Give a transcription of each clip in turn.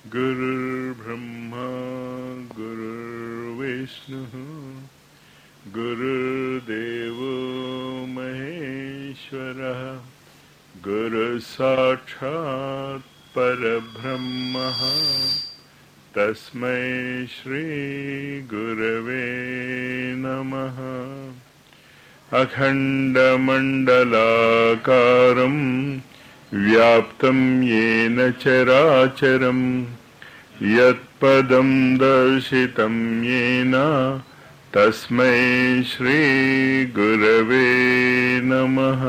गुरुर्ब्रह्मा गुरुर्विष्णुः गुरुर्देवो महेश्वरः गुरुसाक्षात् परब्रह्मः तस्मै श्रीगुरवे नमः अखण्डमण्डलाकारम् व्याप्तं येन चराचरम् यत्पदं दर्शितं येन तस्मै श्रीगुरवे नमः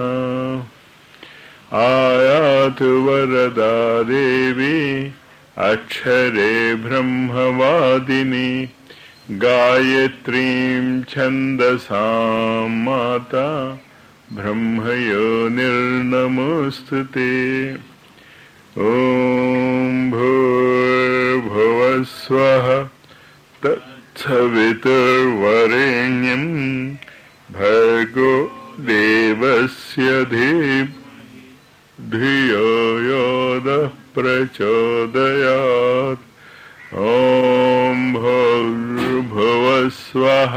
आयातु वरदा देवी अक्षरे ब्रह्मवादिनी गायत्रीं छन्दसां माता ब्रह्मयोनिर्नमोऽस्तु ते ॐ भूर्भुवस्वः तत्सवितुर्वरेण्यं भर्गो देवस्य धी धियो योदः प्रचोदयात् ॐ भूर्भुवस्वः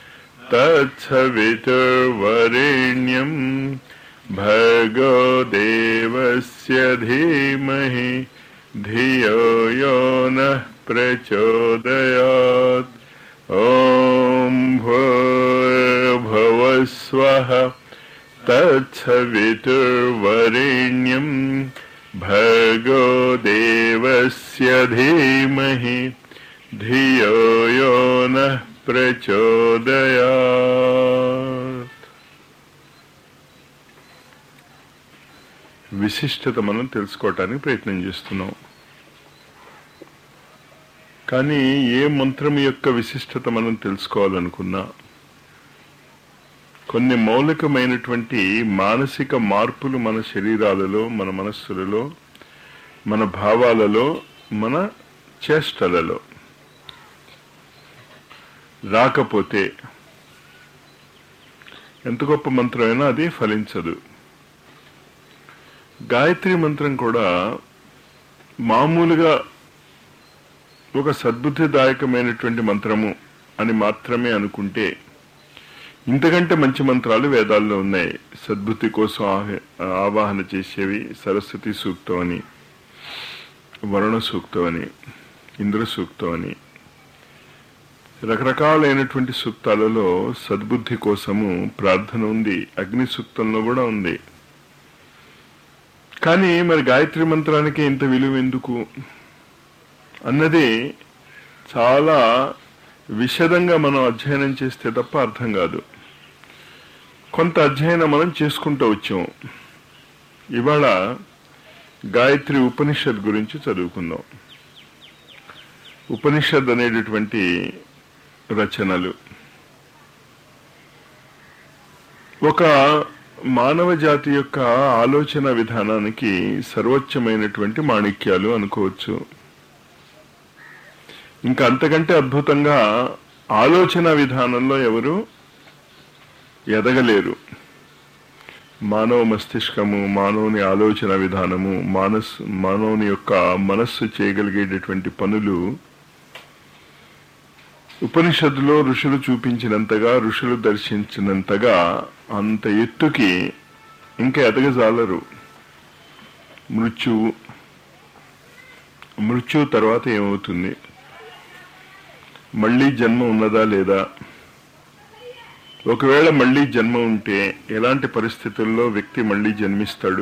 तत्सवितुर्वरेण्यं भर्गो देवस्य धीमहि धियो यो नः प्रचोदयात् ॐ भूर्भुवस्वः तत्सवितुर्वरेण्यं भर्गो देवस्य धीमहि धियो यो नः ప్రచోదయాత్ విశిష్టత మనం తెలుసుకోవటానికి ప్రయత్నం చేస్తున్నాం కానీ ఏ మంత్రం యొక్క విశిష్టత మనం తెలుసుకోవాలనుకున్నా కొన్ని మౌలికమైనటువంటి మానసిక మార్పులు మన శరీరాలలో మన మనస్సులలో మన భావాలలో మన చేష్టలలో రాకపోతే ఎంత గొప్ప మంత్రమైనా అది ఫలించదు గాయత్రి మంత్రం కూడా మామూలుగా ఒక సద్బుద్ధిదాయకమైనటువంటి మంత్రము అని మాత్రమే అనుకుంటే ఇంతకంటే మంచి మంత్రాలు వేదాల్లో ఉన్నాయి సద్బుద్ధి కోసం ఆవాహన చేసేవి సరస్వతి సూక్తం అని వరుణ సూక్తం అని ఇంద్ర సూక్తం అని రకరకాలైనటువంటి సూక్తాలలో సద్బుద్ధి కోసము ప్రార్థన ఉంది అగ్ని సూక్తంలో కూడా ఉంది కానీ మరి గాయత్రి మంత్రానికి ఇంత విలువ ఎందుకు అన్నది చాలా విషదంగా మనం అధ్యయనం చేస్తే తప్ప అర్థం కాదు కొంత అధ్యయనం మనం చేసుకుంటూ వచ్చాం ఇవాళ గాయత్రి ఉపనిషత్ గురించి చదువుకుందాం ఉపనిషత్ అనేటటువంటి రచనలు ఒక మానవ జాతి యొక్క ఆలోచన విధానానికి సర్వోచ్చమైనటువంటి మాణిక్యాలు అనుకోవచ్చు ఇంకా అంతకంటే అద్భుతంగా ఆలోచన విధానంలో ఎవరు ఎదగలేరు మానవ మస్తిష్కము మానవుని ఆలోచన విధానము మానస్ మానవుని యొక్క మనస్సు చేయగలిగేటటువంటి పనులు ఉపనిషత్తులో ఋషులు చూపించినంతగా ఋషులు దర్శించినంతగా అంత ఎత్తుకి ఇంకా ఎదగజాలరు మృత్యువు మృత్యువు తర్వాత ఏమవుతుంది మళ్ళీ జన్మ ఉన్నదా లేదా ఒకవేళ మళ్ళీ జన్మ ఉంటే ఎలాంటి పరిస్థితుల్లో వ్యక్తి మళ్ళీ జన్మిస్తాడు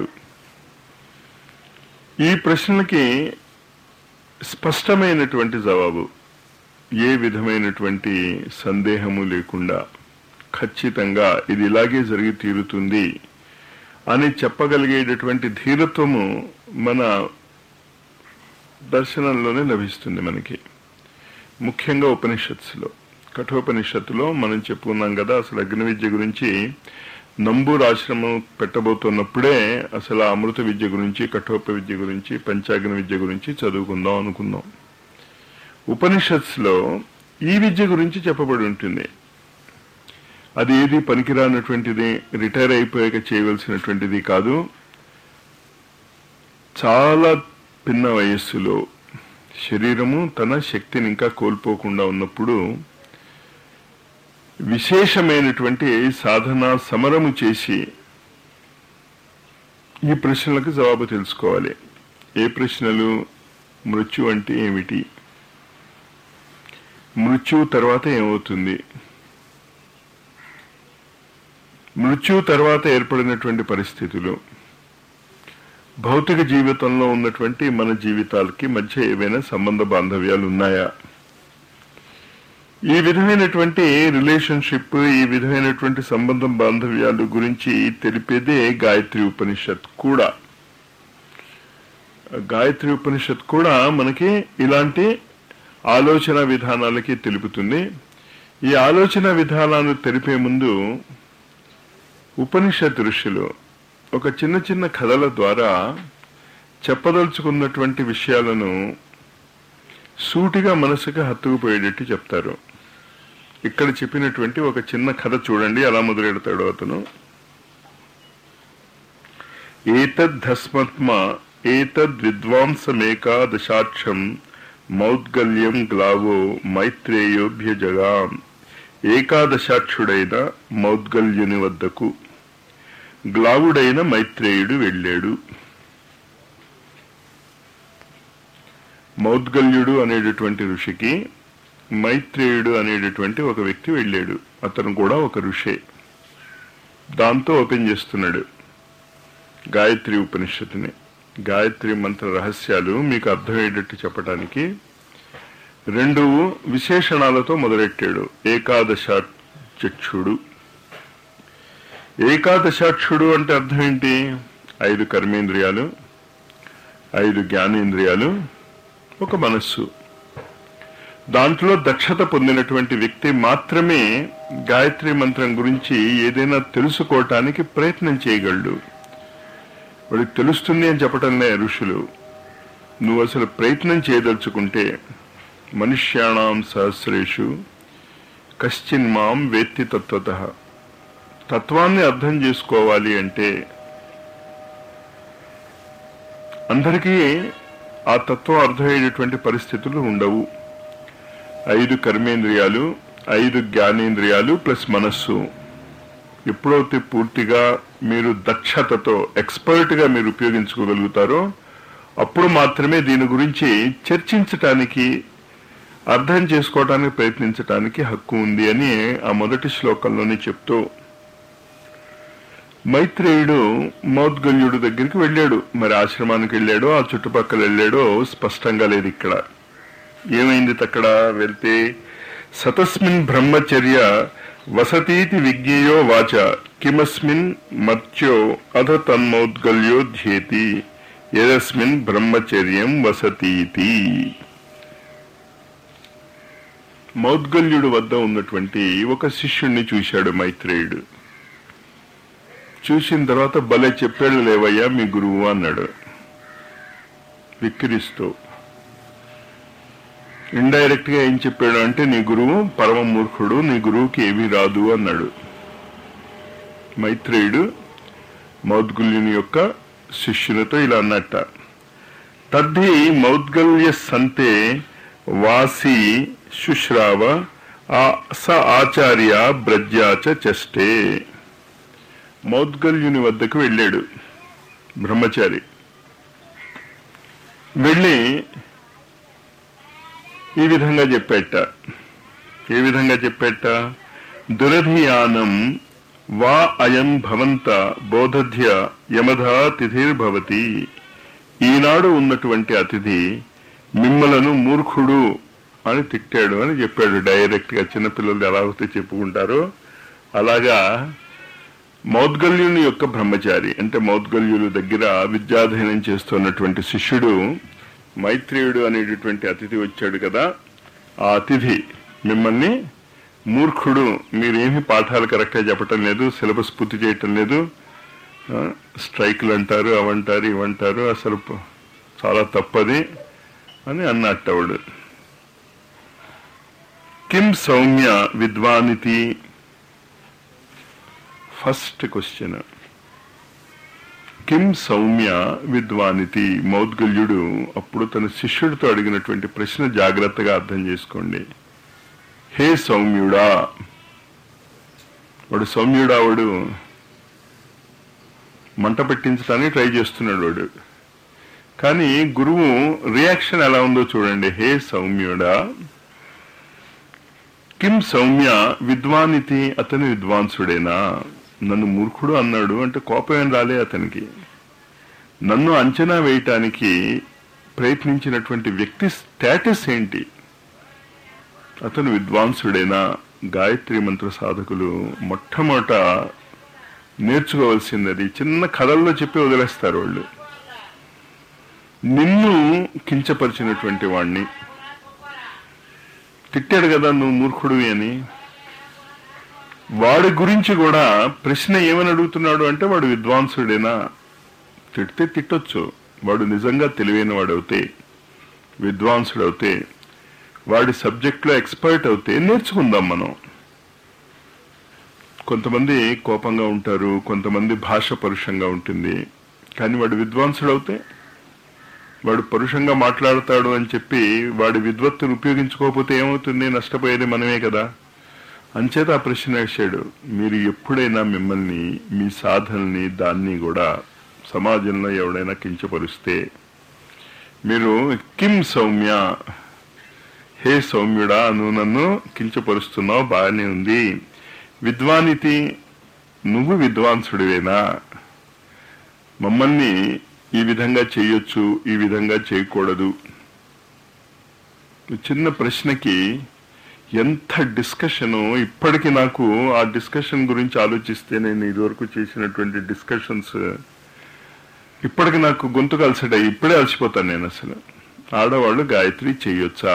ఈ ప్రశ్నలకి స్పష్టమైనటువంటి జవాబు ఏ విధమైనటువంటి సందేహము లేకుండా ఖచ్చితంగా ఇది ఇలాగే జరిగి తీరుతుంది అని చెప్పగలిగేటటువంటి ధీరత్వము మన దర్శనంలోనే లభిస్తుంది మనకి ముఖ్యంగా ఉపనిషత్తులో కఠోపనిషత్తులో మనం చెప్పుకున్నాం కదా అసలు అగ్ని విద్య గురించి నంబూరు ఆశ్రమం పెట్టబోతున్నప్పుడే అసలు ఆ అమృత విద్య గురించి కఠోప విద్య గురించి పంచాగ్ని విద్య గురించి చదువుకుందాం అనుకుందాం ఉపనిషత్స్లో ఈ విద్య గురించి చెప్పబడి ఉంటుంది అది ఏది పనికిరానటువంటిది రిటైర్ అయిపోయాక చేయవలసినటువంటిది కాదు చాలా పిన్న వయస్సులో శరీరము తన శక్తిని ఇంకా కోల్పోకుండా ఉన్నప్పుడు విశేషమైనటువంటి సాధన సమరము చేసి ఈ ప్రశ్నలకు జవాబు తెలుసుకోవాలి ఏ ప్రశ్నలు మృత్యు అంటే ఏమిటి మృత్యు తర్వాత ఏమవుతుంది మృత్యు తర్వాత ఏర్పడినటువంటి పరిస్థితులు భౌతిక జీవితంలో ఉన్నటువంటి మన జీవితాలకి మధ్య ఏవైనా సంబంధ బాంధవ్యాలు ఉన్నాయా ఈ విధమైనటువంటి రిలేషన్షిప్ ఈ విధమైనటువంటి సంబంధం బాంధవ్యాలు గురించి తెలిపేదే గాయత్రి ఉపనిషత్ కూడా గాయత్రి ఉపనిషత్ కూడా మనకి ఇలాంటి ఆలోచన విధానాలకి తెలుపుతుంది ఈ ఆలోచన విధానాలు తెలిపే ముందు ఉపనిషత్ ఋషులు ఒక చిన్న చిన్న కథల ద్వారా చెప్పదలుచుకున్నటువంటి విషయాలను సూటిగా మనసుకు హత్తుకుపోయేటట్టు చెప్తారు ఇక్కడ చెప్పినటువంటి ఒక చిన్న కథ చూడండి ఎలా మొదలెడతాడు అతను ఏతద్ధస్మత్మ ఏతద్విద్వాంసమేకాదశాక్షం మౌద్గల్యం గ్లావో మైత్రేయోభ్య జగాం ఏకాదశాక్షుడైన మౌద్గల్యుని వద్దకు గ్లావుడైన మైత్రేయుడు వెళ్ళాడు మౌద్గల్యుడు అనేటటువంటి ఋషికి మైత్రేయుడు అనేటటువంటి ఒక వ్యక్తి వెళ్ళాడు అతను కూడా ఒక ఋషే దాంతో ఓపెన్ చేస్తున్నాడు గాయత్రి ఉపనిషత్తుని గాయత్రి మంత్ర రహస్యాలు మీకు అర్థమయ్యేటట్టు చెప్పడానికి రెండు విశేషణాలతో మొదలెట్టాడు ఏకాదశాచక్షుడు ఏకాదశాక్షుడు అంటే అర్థం ఏంటి ఐదు కర్మేంద్రియాలు ఐదు జ్ఞానేంద్రియాలు ఒక మనస్సు దాంట్లో దక్షత పొందినటువంటి వ్యక్తి మాత్రమే గాయత్రి మంత్రం గురించి ఏదైనా తెలుసుకోవటానికి ప్రయత్నం చేయగలడు వాడికి తెలుస్తుంది అని చెప్పటంలే ఋషులు నువ్వు అసలు ప్రయత్నం చేయదలుచుకుంటే మనుష్యాణం సహస్రేషు కశ్చిన్ మాం వేత్తి తత్వత తత్వాన్ని అర్థం చేసుకోవాలి అంటే అందరికీ ఆ తత్వం అర్థమయ్యేటటువంటి పరిస్థితులు ఉండవు ఐదు కర్మేంద్రియాలు ఐదు జ్ఞానేంద్రియాలు ప్లస్ మనస్సు ఎప్పుడైతే పూర్తిగా మీరు దక్షతతో ఎక్స్పర్ట్ గా మీరు ఉపయోగించుకోగలుగుతారో అప్పుడు మాత్రమే దీని గురించి చర్చించటానికి అర్థం చేసుకోవటానికి ప్రయత్నించటానికి హక్కు ఉంది అని ఆ మొదటి శ్లోకంలోనే చెప్తూ మైత్రేయుడు మౌద్గల్యుడు దగ్గరికి వెళ్ళాడు మరి ఆశ్రమానికి వెళ్ళాడో ఆ చుట్టుపక్కల వెళ్ళాడో స్పష్టంగా లేదు ఇక్కడ ఏమైంది అక్కడ వెళ్తే సతస్మిన్ బ్రహ్మచర్య వసతీతి విజ్ఞేయో వాచ కిమస్మిన్ మర్త్యో అధ తన్మౌద్గల్యో ధ్యేతి యదస్మిన్ బ్రహ్మచర్యం వసతీతి మౌద్గల్యుడు వద్ద ఉన్నటువంటి ఒక శిష్యుణ్ణి చూశాడు మైత్రేయుడు చూసిన తర్వాత భలే చెప్పాడు లేవయ్యా మీ గురువు అన్నాడు విక్కిరిస్తూ ఇండైరెక్ట్ గా ఏం చెప్పాడు అంటే నీ గురువు పరమ మూర్ఖుడు నీ గురువుకి ఏమీ రాదు అన్నాడు మైత్రేయుడు మౌద్గుల్యుని యొక్క శిష్యులతో ఇలా అన్నట్ట తద్ధి మౌద్గల్య సంతే వాసి శుశ్రావ ఆ స ఆచార్య బ్రజ్యాచ చష్టే మౌద్గల్యుని వద్దకు వెళ్ళాడు బ్రహ్మచారి వెళ్ళి ఈ విధంగా చెప్పేట ఏ విధంగా చెప్పేట దురధియానం వా అయం భవంత బోధధ్య యమధా తిథిర్భవతి ఈనాడు ఉన్నటువంటి అతిథి మిమ్మలను మూర్ఖుడు అని తిట్టాడు అని చెప్పాడు డైరెక్ట్ గా చిన్నపిల్లలు ఎలా అయితే చెప్పుకుంటారో అలాగా మౌద్గల్యుని యొక్క బ్రహ్మచారి అంటే మౌద్గల్యుల దగ్గర విద్యాధ్యయనం చేస్తున్నటువంటి శిష్యుడు మైత్రేయుడు అనేటటువంటి అతిథి వచ్చాడు కదా ఆ అతిథి మిమ్మల్ని మూర్ఖుడు మీరేమి పాఠాలు కరెక్ట్గా చెప్పటం లేదు సిలబస్ పూర్తి చేయటం లేదు ఆ, స్ట్రైకులు అంటారు అవంటారు ఇవంటారు అసలు ప- చాలా తప్పది అని అన్నట్టవాడు కిం సౌమ్య విద్వానితి ఫస్ట్ క్వశ్చన్ కిం సౌమ్య విద్వానితి మౌద్గల్యుడు అప్పుడు తన శిష్యుడితో అడిగినటువంటి ప్రశ్న జాగ్రత్తగా అర్థం చేసుకోండి హే సౌమ్యుడా వాడు సౌమ్యుడా వాడు మంట పెట్టించడానికి ట్రై చేస్తున్నాడు వాడు కానీ గురువు రియాక్షన్ ఎలా ఉందో చూడండి హే సౌమ్యుడా కిం సౌమ్య విద్వానితి అతను విద్వాంసుడేనా నన్ను మూర్ఖుడు అన్నాడు అంటే కోపం ఏం రాలే అతనికి నన్ను అంచనా వేయటానికి ప్రయత్నించినటువంటి వ్యక్తి స్టేటస్ ఏంటి అతను విద్వాంసుడేనా గాయత్రి మంత్ర సాధకులు మొట్టమొదట నేర్చుకోవాల్సింది చిన్న కథల్లో చెప్పి వదిలేస్తారు వాళ్ళు నిన్ను కించపరిచినటువంటి వాణ్ణి తిట్టాడు కదా నువ్వు మూర్ఖుడివి అని వాడి గురించి కూడా ప్రశ్న ఏమని అడుగుతున్నాడు అంటే వాడు విద్వాంసుడేనా తిడితే తిట్టొచ్చు వాడు నిజంగా తెలివైన వాడవుతే విద్వాంసుడవుతే వాడి సబ్జెక్ట్లో ఎక్స్పర్ట్ అవుతే నేర్చుకుందాం మనం కొంతమంది కోపంగా ఉంటారు కొంతమంది భాష పరుషంగా ఉంటుంది కానీ వాడు విద్వాంసుడు అవుతే వాడు పరుషంగా మాట్లాడతాడు అని చెప్పి వాడి విద్వత్తును ఉపయోగించుకోకపోతే ఏమవుతుంది నష్టపోయేది మనమే కదా అంచేత ఆ ప్రశ్న వేశాడు మీరు ఎప్పుడైనా మిమ్మల్ని మీ సాధనని దాన్ని కూడా సమాజంలో ఎవడైనా కించపరుస్తే మీరు కిం సౌమ్య హే సౌమ్యుడా నువ్వు నన్ను కించపరుస్తున్నావు బాగానే ఉంది విద్వానితి నువ్వు విద్వాంసుడివేనా మమ్మల్ని ఈ విధంగా చేయొచ్చు ఈ విధంగా చేయకూడదు చిన్న ప్రశ్నకి ఎంత డిస్కషను ఇప్పటికి నాకు ఆ డిస్కషన్ గురించి ఆలోచిస్తే నేను ఇదివరకు చేసినటువంటి డిస్కషన్స్ ఇప్పటికి నాకు గొంతు కలిసట ఇప్పుడే అలసిపోతాను నేను అసలు ఆడవాళ్ళు గాయత్రి చేయొచ్చా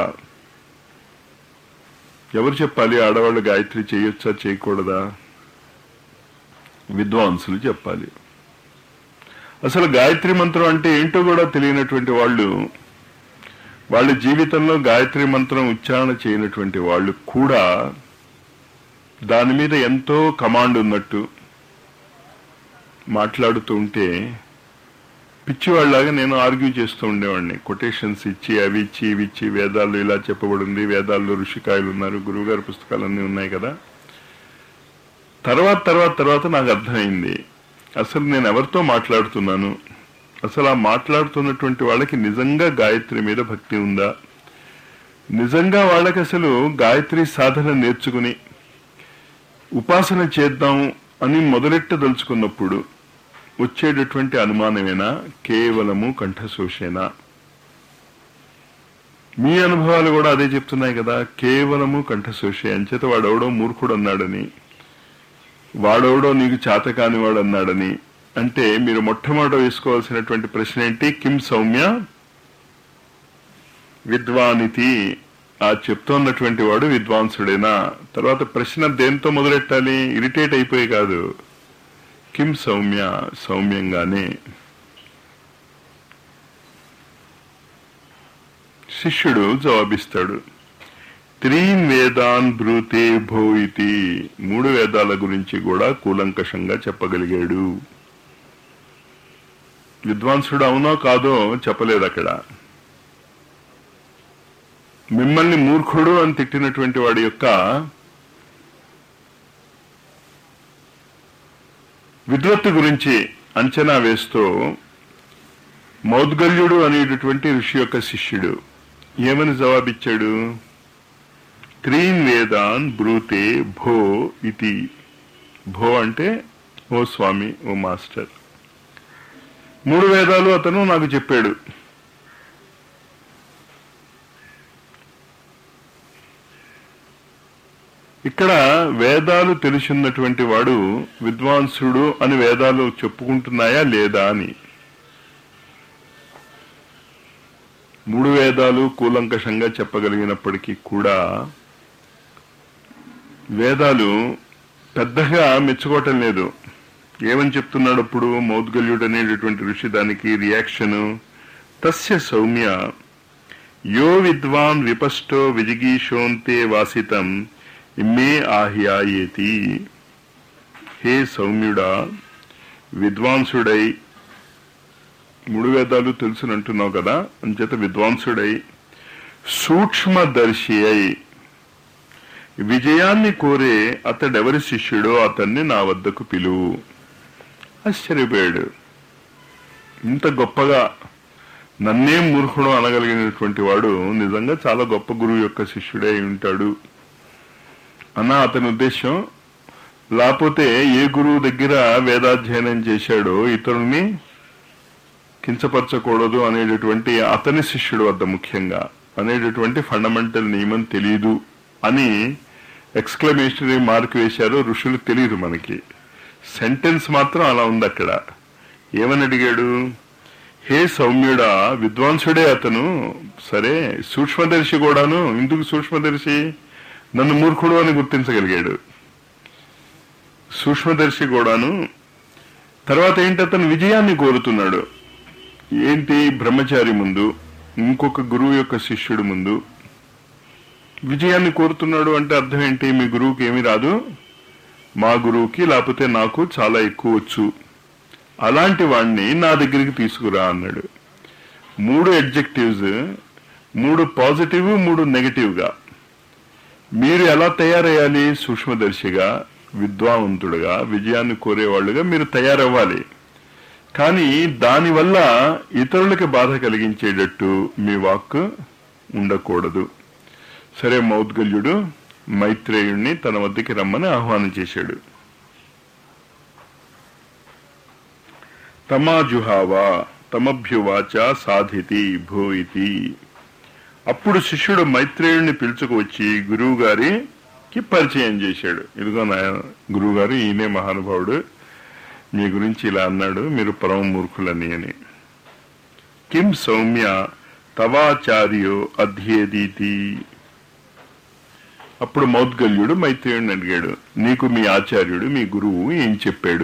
ఎవరు చెప్పాలి ఆడవాళ్ళు గాయత్రి చేయొచ్చా చేయకూడదా విద్వాంసులు చెప్పాలి అసలు గాయత్రి మంత్రం అంటే ఏంటో కూడా తెలియనటువంటి వాళ్ళు వాళ్ళ జీవితంలో గాయత్రి మంత్రం ఉచ్చారణ చేయనటువంటి వాళ్ళు కూడా దాని మీద ఎంతో కమాండ్ ఉన్నట్టు మాట్లాడుతూ ఉంటే పిచ్చివాళ్ళలాగా నేను ఆర్గ్యూ చేస్తూ ఉండేవాడిని కొటేషన్స్ ఇచ్చి అవి ఇచ్చి ఇవి ఇచ్చి వేదాల్లో ఇలా చెప్పబడింది వేదాల్లో ఋషికాయలు ఉన్నారు గురువుగారి పుస్తకాలన్నీ ఉన్నాయి కదా తర్వాత తర్వాత తర్వాత నాకు అర్థమైంది అసలు నేను ఎవరితో మాట్లాడుతున్నాను అసలు ఆ మాట్లాడుతున్నటువంటి వాళ్ళకి నిజంగా గాయత్రి మీద భక్తి ఉందా నిజంగా వాళ్ళకి అసలు గాయత్రి సాధన నేర్చుకుని ఉపాసన చేద్దాం అని మొదలెట్టదలుచుకున్నప్పుడు వచ్చేటటువంటి అనుమానమేనా కేవలము కంఠశోషేనా మీ అనుభవాలు కూడా అదే చెప్తున్నాయి కదా కేవలము కంఠశోషే అంచేత వాడెవడో మూర్ఖుడు అన్నాడని వాడెవడో నీకు చేత కానివాడు అన్నాడని అంటే మీరు మొట్టమొదట వేసుకోవాల్సినటువంటి ప్రశ్న ఏంటి కిం సౌమ్య విద్వానితి ఆ చెప్తున్నటువంటి వాడు విద్వాంసుడేనా తర్వాత ప్రశ్న దేంతో మొదలెట్టాలి ఇరిటేట్ అయిపోయి కాదు కిం సౌమ్య సౌమ్యంగానే శిష్యుడు జవాబిస్తాడు త్రీన్ వేదాన్ బ్రూతే భో ఇతి మూడు వేదాల గురించి కూడా కూలంకషంగా చెప్పగలిగాడు విద్వాంసుడు అవునో కాదో చెప్పలేదు అక్కడ మిమ్మల్ని మూర్ఖుడు అని తిట్టినటువంటి వాడి యొక్క విద్వత్తు గురించి అంచనా వేస్తూ మౌద్గల్యుడు అనేటటువంటి ఋషి యొక్క శిష్యుడు ఏమని జవాబిచ్చాడు త్రీన్ వేదాన్ బ్రూతే భో ఇతి భో అంటే ఓ స్వామి ఓ మాస్టర్ మూడు వేదాలు అతను నాకు చెప్పాడు ఇక్కడ వేదాలు తెలిసినటువంటి వాడు విద్వాంసుడు అని వేదాలు చెప్పుకుంటున్నాయా లేదా అని మూడు వేదాలు కూలంకషంగా చెప్పగలిగినప్పటికీ కూడా వేదాలు పెద్దగా మెచ్చుకోవటం లేదు ఏమని చెప్తున్నాడు అప్పుడు మౌద్గల్యుడు అనేటటువంటి ఋషి దానికి రియాక్షను తస్య సౌమ్య యో విద్వాన్ విపష్టో విజిగీషోంతే వాసితం మే ఆహ్యాయేతి హే సౌమ్యుడా విద్వాంసుడై మూడు వేదాలు తెలుసునంటున్నావు కదా అంచేత విద్వాంసుడై సూక్ష్మదర్శి అయి విజయాన్ని కోరే అతడెవరి శిష్యుడో అతన్ని నా వద్దకు పిలువు ఆశ్చర్యపోయాడు ఇంత గొప్పగా నన్నే మూర్ఖుడు అనగలిగినటువంటి వాడు నిజంగా చాలా గొప్ప గురువు యొక్క శిష్యుడే అయి ఉంటాడు అన్న అతని ఉద్దేశం లేకపోతే ఏ గురువు దగ్గర వేదాధ్యయనం చేశాడో ఇతరుల్ని కించపరచకూడదు అనేటటువంటి అతని శిష్యుడు వద్ద ముఖ్యంగా అనేటటువంటి ఫండమెంటల్ నియమం తెలియదు అని ఎక్స్క్లమేషనరీ మార్క్ వేశారు ఋషులు తెలియదు మనకి సెంటెన్స్ మాత్రం అలా ఉంది అక్కడ ఏమని అడిగాడు హే సౌమ్యుడా విద్వాంసుడే అతను సరే సూక్ష్మదర్శి కూడాను ఎందుకు సూక్ష్మదర్శి నన్ను మూర్ఖుడు అని గుర్తించగలిగాడు సూక్ష్మదర్శి కూడాను తర్వాత ఏంటి అతను విజయాన్ని కోరుతున్నాడు ఏంటి బ్రహ్మచారి ముందు ఇంకొక గురువు యొక్క శిష్యుడు ముందు విజయాన్ని కోరుతున్నాడు అంటే అర్థం ఏంటి మీ గురువుకి ఏమి రాదు మా గురువుకి లేకపోతే నాకు చాలా ఎక్కువ వచ్చు అలాంటి వాణ్ణి నా దగ్గరికి తీసుకురా అన్నాడు మూడు ఎడ్జెక్టివ్స్ మూడు పాజిటివ్ మూడు నెగటివ్గా మీరు ఎలా తయారయ్యాలి సూక్ష్మదర్శిగా విద్వావంతుడుగా విజయాన్ని కోరేవాళ్ళుగా మీరు తయారవ్వాలి కానీ దానివల్ల ఇతరులకి బాధ కలిగించేటట్టు మీ వాక్ ఉండకూడదు సరే మౌద్గల్యుడు మైత్రేయుణ్ణి తన వద్దకి రమ్మని ఆహ్వానం చేశాడు తమాజుహావా తమభ్యువాచ సాధితి భూ ఇతి అప్పుడు శిష్యుడు మైత్రేయుణ్ణి పిలుచుకువచ్చి గురువు గారికి పరిచయం చేశాడు ఇదిగో నా గురువు గారు ఈయనే మహానుభావుడు మీ గురించి ఇలా అన్నాడు మీరు పరమ మూర్ఖులని అని కిం సౌమ్య తవాచార్యో అధ్యేదీతి అప్పుడు మౌద్గల్యుడు మైత్రేయుడిని అడిగాడు నీకు మీ ఆచార్యుడు మీ గురువు ఏం చెప్పాడు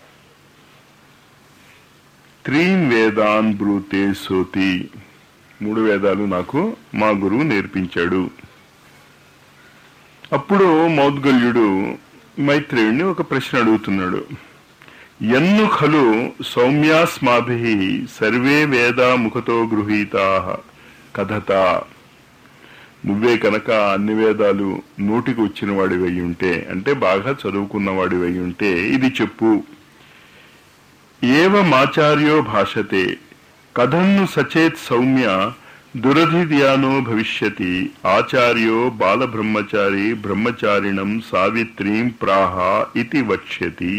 త్రీం వేదాన్ బ్రూతే సోతి మూడు వేదాలు నాకు మా గురువు నేర్పించాడు అప్పుడు మౌద్గల్యుడు మైత్రేయుడిని ఒక ప్రశ్న అడుగుతున్నాడు ఎన్ను ఖలు సౌమ్యాస్మాభి సర్వే వేదా ముఖతో గృహీతా కథత నువ్వే కనుక అన్ని వేదాలు నోటికి వచ్చిన వాడివై ఉంటే అంటే బాగా చదువుకున్న వాడివై ఉంటే ఇది చెప్పు ఏవమాచార్యో భాషతే కథన్ను సచేత్ సౌమ్య దురధిధ్యానో భవిష్యతి ఆచార్యో బాలబ్రహ్మచారి బ్రహ్మచారిణం సావిత్రీం ప్రాహ ఇది వక్ష్యతి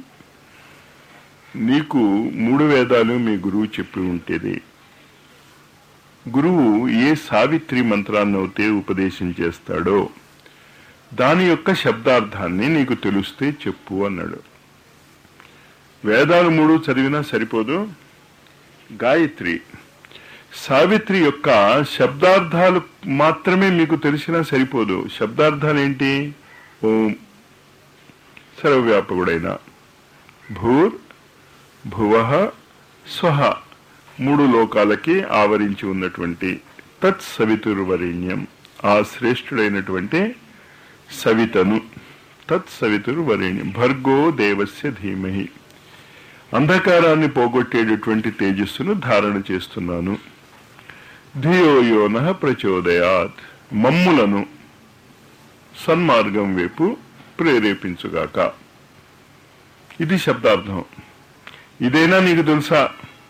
నీకు మూడు వేదాలు మీ గురువు చెప్పి ఉంటేది గురువు ఏ సావిత్రి మంత్రాన్ని అయితే ఉపదేశం చేస్తాడో దాని యొక్క శబ్దార్థాన్ని నీకు తెలిస్తే చెప్పు అన్నాడు వేదాలు మూడు చదివినా సరిపోదు గాయత్రి సావిత్రి యొక్క శబ్దార్థాలు మాత్రమే మీకు తెలిసినా సరిపోదు శబ్దార్థాలు ఏంటి ఓం సర్వవ్యాపకుడైన భూర్ భువ స్వహ మూడు లోకాలకి ఆవరించి ఉన్నటువంటి తత్ సవితుర్వరేణ్యం ఆ శ్రేష్ఠుడైనటువంటి సవితను తత్ సవితుర్వరేణ్యం భర్గో దేవస్య ధీమహి అంధకారాన్ని పోగొట్టేటటువంటి తేజస్సును ధారణ చేస్తున్నాను ధియోయోన ప్రచోదయాత్ మమ్ములను సన్మార్గం వైపు ప్రేరేపించుగాక ఇది శబ్దార్థం ఇదైనా నీకు తెలుసా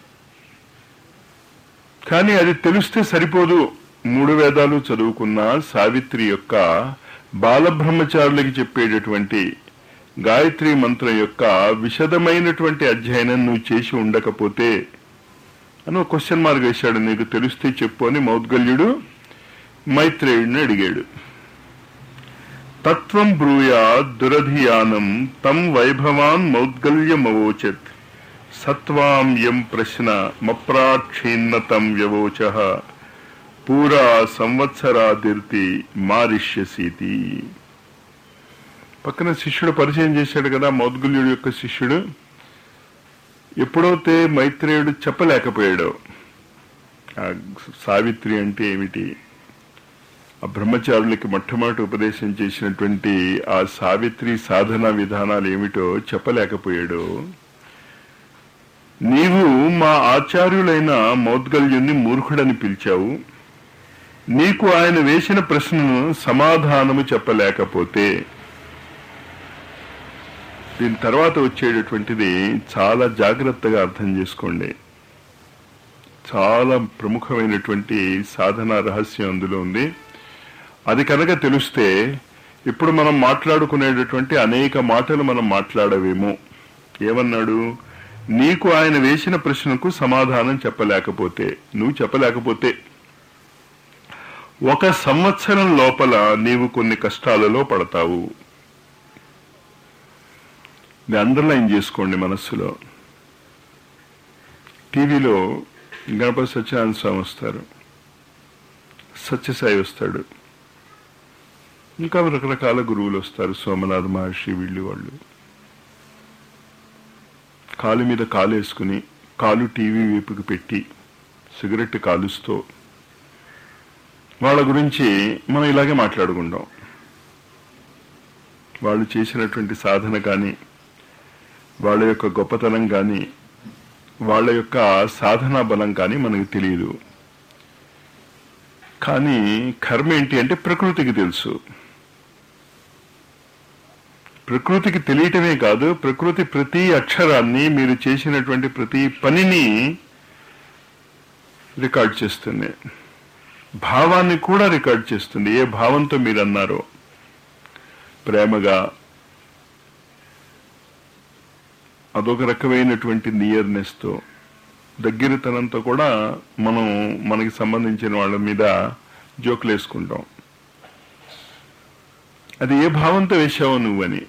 కానీ అది తెలిస్తే సరిపోదు మూడు వేదాలు చదువుకున్న సావిత్రి యొక్క బాలబ్రహ్మచారులకి చెప్పేటటువంటి గాయత్రి మంత్రం యొక్క విశదమైనటువంటి అధ్యయనం నువ్వు చేసి ఉండకపోతే అని ఒక క్వశ్చన్ మార్క్ వేశాడు నీకు తెలిస్తే చెప్పు అని మౌద్గల్యుడు మైత్రేయుడిని అడిగాడు తత్వం బ్రూయా దురధియానం తం వైభవాన్ మౌద్గల్యమవోచత్ సత్వాం యం ప్రశ్న మప్రాక్షీన్నతం వ్యవోచ పూరా సంవత్సరాదిర్తి మారిష్యసీతి పక్కన శిష్యుడు పరిచయం చేశాడు కదా మౌద్గుల్యుడు యొక్క శిష్యుడు ఎప్పుడైతే మైత్రేయుడు చెప్పలేకపోయాడో ఆ సావిత్రి అంటే ఏమిటి ఆ బ్రహ్మచారులకి మొట్టమొదటి ఉపదేశం చేసినటువంటి ఆ సావిత్రి సాధన విధానాలు ఏమిటో చెప్పలేకపోయాడు నీవు మా ఆచార్యులైన మౌద్గల్యుణ్ణి మూర్ఖుడని పిలిచావు నీకు ఆయన వేసిన ప్రశ్నను సమాధానము చెప్పలేకపోతే దీని తర్వాత వచ్చేటటువంటిది చాలా జాగ్రత్తగా అర్థం చేసుకోండి చాలా ప్రముఖమైనటువంటి సాధన రహస్యం అందులో ఉంది అది కనుక తెలిస్తే ఇప్పుడు మనం మాట్లాడుకునేటటువంటి అనేక మాటలు మనం మాట్లాడవేమో ఏమన్నాడు నీకు ఆయన వేసిన ప్రశ్నకు సమాధానం చెప్పలేకపోతే నువ్వు చెప్పలేకపోతే ఒక సంవత్సరం లోపల నీవు కొన్ని కష్టాలలో పడతావు ఇది అండర్లైన్ చేసుకోండి మనస్సులో టీవీలో గణపతి సత్యనారాయణ స్వామి వస్తారు సత్యసాయి వస్తాడు ఇంకా రకరకాల గురువులు వస్తారు సోమనాథ మహర్షి వీళ్ళు వాళ్ళు కాలు మీద కాలు వేసుకుని కాలు టీవీ వైపుకి పెట్టి సిగరెట్ కాలుస్తూ వాళ్ళ గురించి మనం ఇలాగే మాట్లాడుకుంటాం వాళ్ళు చేసినటువంటి సాధన కానీ వాళ్ళ యొక్క గొప్పతనం కానీ వాళ్ళ యొక్క సాధనా బలం కానీ మనకు తెలియదు కానీ కర్మ ఏంటి అంటే ప్రకృతికి తెలుసు ప్రకృతికి తెలియటమే కాదు ప్రకృతి ప్రతి అక్షరాన్ని మీరు చేసినటువంటి ప్రతి పనిని రికార్డ్ చేస్తుంది భావాన్ని కూడా రికార్డ్ చేస్తుంది ఏ భావంతో మీరు అన్నారో ప్రేమగా అదొక రకమైనటువంటి నియర్నెస్తో దగ్గరతనంతో కూడా మనం మనకి సంబంధించిన వాళ్ళ మీద జోకులు వేసుకుంటాం అది ఏ భావంతో వేశావో నువ్వని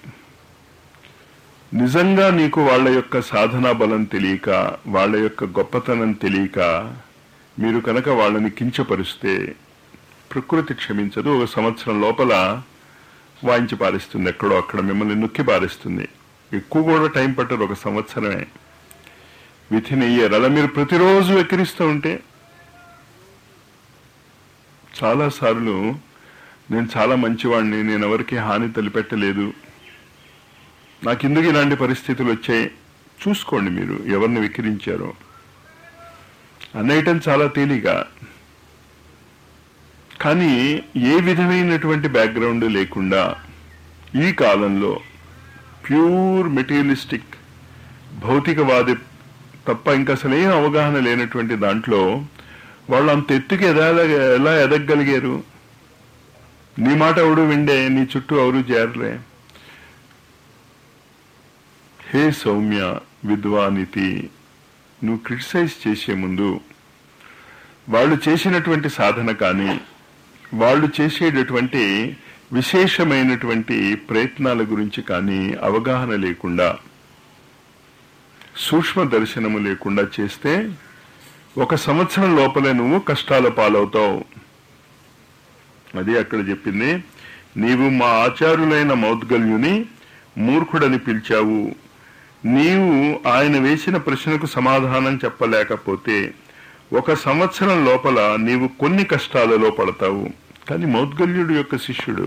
నిజంగా నీకు వాళ్ళ యొక్క సాధనా బలం తెలియక వాళ్ళ యొక్క గొప్పతనం తెలియక మీరు కనుక వాళ్ళని కించపరిస్తే ప్రకృతి క్షమించదు ఒక సంవత్సరం లోపల వాయించి పారిస్తుంది ఎక్కడో అక్కడ మిమ్మల్ని నొక్కి పారిస్తుంది ఎక్కువ కూడా టైం పట్టదు ఒక సంవత్సరమే విధిని ఇయర్ అలా మీరు ప్రతిరోజు వెక్కిరిస్తూ ఉంటే చాలా సార్లు నేను చాలా మంచివాడిని నేను ఎవరికి హాని తలిపెట్టలేదు నాకు ఎందుకు ఇలాంటి పరిస్థితులు వచ్చాయి చూసుకోండి మీరు ఎవరిని విక్రించారో అనేయటం చాలా తేలిక కానీ ఏ విధమైనటువంటి బ్యాక్గ్రౌండ్ లేకుండా ఈ కాలంలో ప్యూర్ మెటీరియలిస్టిక్ భౌతికవాది తప్ప ఇంకా అసలు ఏం అవగాహన లేనటువంటి దాంట్లో వాళ్ళు అంత ఎత్తుకి ఎదాల ఎలా ఎదగగలిగారు నీ మాట ఎవడు విండే నీ చుట్టూ ఎవరు చేరలే హే సౌమ్య విద్వానితి నువ్వు క్రిటిసైజ్ చేసే ముందు వాళ్ళు చేసినటువంటి సాధన కానీ వాళ్ళు చేసేటటువంటి విశేషమైనటువంటి ప్రయత్నాల గురించి కానీ అవగాహన లేకుండా సూక్ష్మ దర్శనము లేకుండా చేస్తే ఒక సంవత్సరం లోపలే నువ్వు కష్టాల పాలవుతావు అది అక్కడ చెప్పింది నీవు మా ఆచార్యులైన మౌద్గల్యుని మూర్ఖుడని పిలిచావు నీవు ఆయన వేసిన ప్రశ్నకు సమాధానం చెప్పలేకపోతే ఒక సంవత్సరం లోపల నీవు కొన్ని కష్టాలలో పడతావు కానీ మౌద్గల్యుడు యొక్క శిష్యుడు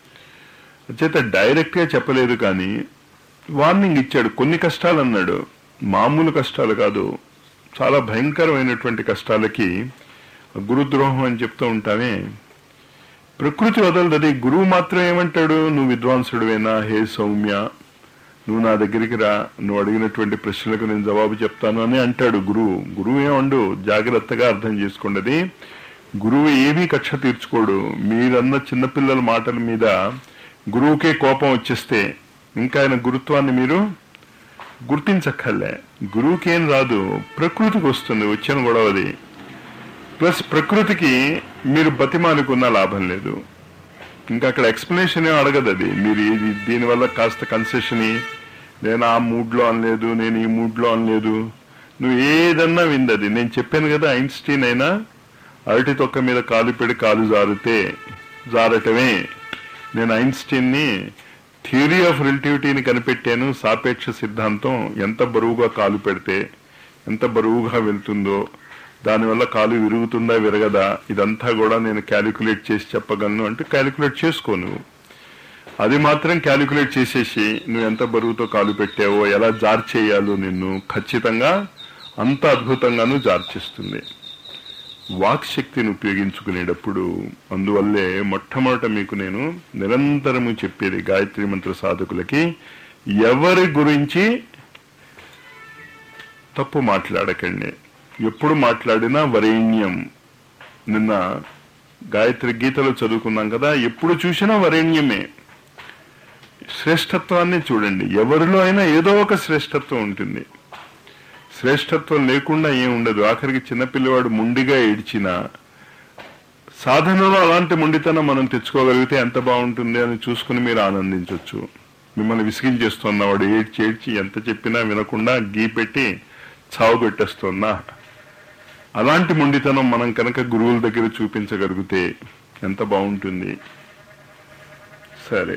చేత డైరెక్ట్ గా చెప్పలేదు కానీ వార్నింగ్ ఇచ్చాడు కొన్ని కష్టాలు అన్నాడు మామూలు కష్టాలు కాదు చాలా భయంకరమైనటువంటి కష్టాలకి గురుద్రోహం అని చెప్తూ ఉంటామే ప్రకృతి వదలదది గురువు మాత్రం ఏమంటాడు నువ్వు విద్వాంసుడువేనా హే సౌమ్య నువ్వు నా దగ్గరికి రా నువ్వు అడిగినటువంటి ప్రశ్నలకు నేను జవాబు చెప్తాను అని అంటాడు గురువు గురువు ఏమండు జాగ్రత్తగా అర్థం చేసుకోండి గురువు ఏమీ కక్ష తీర్చుకోడు మీరన్న చిన్నపిల్లల మాటల మీద గురువుకే కోపం వచ్చేస్తే ఇంకా ఆయన గురుత్వాన్ని మీరు గుర్తించక్కర్లే గురువుకేం రాదు ప్రకృతికి వస్తుంది వచ్చిన గొడవది ప్లస్ ప్రకృతికి మీరు బతిమానుకున్న లాభం లేదు ఇంకా అక్కడ ఎక్స్ప్లెనేషన్ ఏం అడగదు అది మీరు ఇది దీనివల్ల కాస్త కన్సెషన్ నేను ఆ మూడ్లో అనలేదు నేను ఈ మూడ్లో అనలేదు నువ్వు ఏదన్నా విందది నేను చెప్పాను కదా ఐన్స్టీన్ అయినా అరటి తొక్క మీద కాలు పెడి కాలు జారితే జారటమే నేను ఐన్స్టీన్ని థియరీ ఆఫ్ రిలేటివిటీని కనిపెట్టాను సాపేక్ష సిద్ధాంతం ఎంత బరువుగా కాలు పెడితే ఎంత బరువుగా వెళ్తుందో దానివల్ల కాలు విరుగుతుందా విరగదా ఇదంతా కూడా నేను క్యాలిక్యులేట్ చేసి చెప్పగలను అంటే క్యాలిక్యులేట్ చేసుకో నువ్వు అది మాత్రం క్యాలిక్యులేట్ చేసేసి నువ్వు ఎంత బరువుతో కాలు పెట్టావో ఎలా జార్ చేయాలో నిన్ను ఖచ్చితంగా అంత అద్భుతంగానూ జార్చిస్తుంది వాక్ శక్తిని ఉపయోగించుకునేటప్పుడు అందువల్లే మొట్టమొదట మీకు నేను నిరంతరము చెప్పేది గాయత్రి మంత్ర సాధకులకి ఎవరి గురించి తప్పు మాట్లాడకండి ఎప్పుడు మాట్లాడినా వరేణ్యం నిన్న గాయత్రి గీతలో చదువుకున్నాం కదా ఎప్పుడు చూసినా వరేణ్యమే శ్రేష్టత్వాన్ని చూడండి ఎవరిలో అయినా ఏదో ఒక శ్రేష్టత్వం ఉంటుంది శ్రేష్టత్వం లేకుండా ఏం ఉండదు ఆఖరికి చిన్నపిల్లవాడు ముండిగా ఏడ్చినా సాధనలో అలాంటి మొండితనం మనం తెచ్చుకోగలిగితే ఎంత బాగుంటుంది అని చూసుకుని మీరు ఆనందించవచ్చు మిమ్మల్ని విసిగించేస్తున్న వాడు ఏడ్చి ఏడ్చి ఎంత చెప్పినా వినకుండా గీ పెట్టి చావు పెట్టేస్తున్నా అలాంటి మొండితనం మనం కనుక గురువుల దగ్గర చూపించగలిగితే ఎంత బాగుంటుంది సరే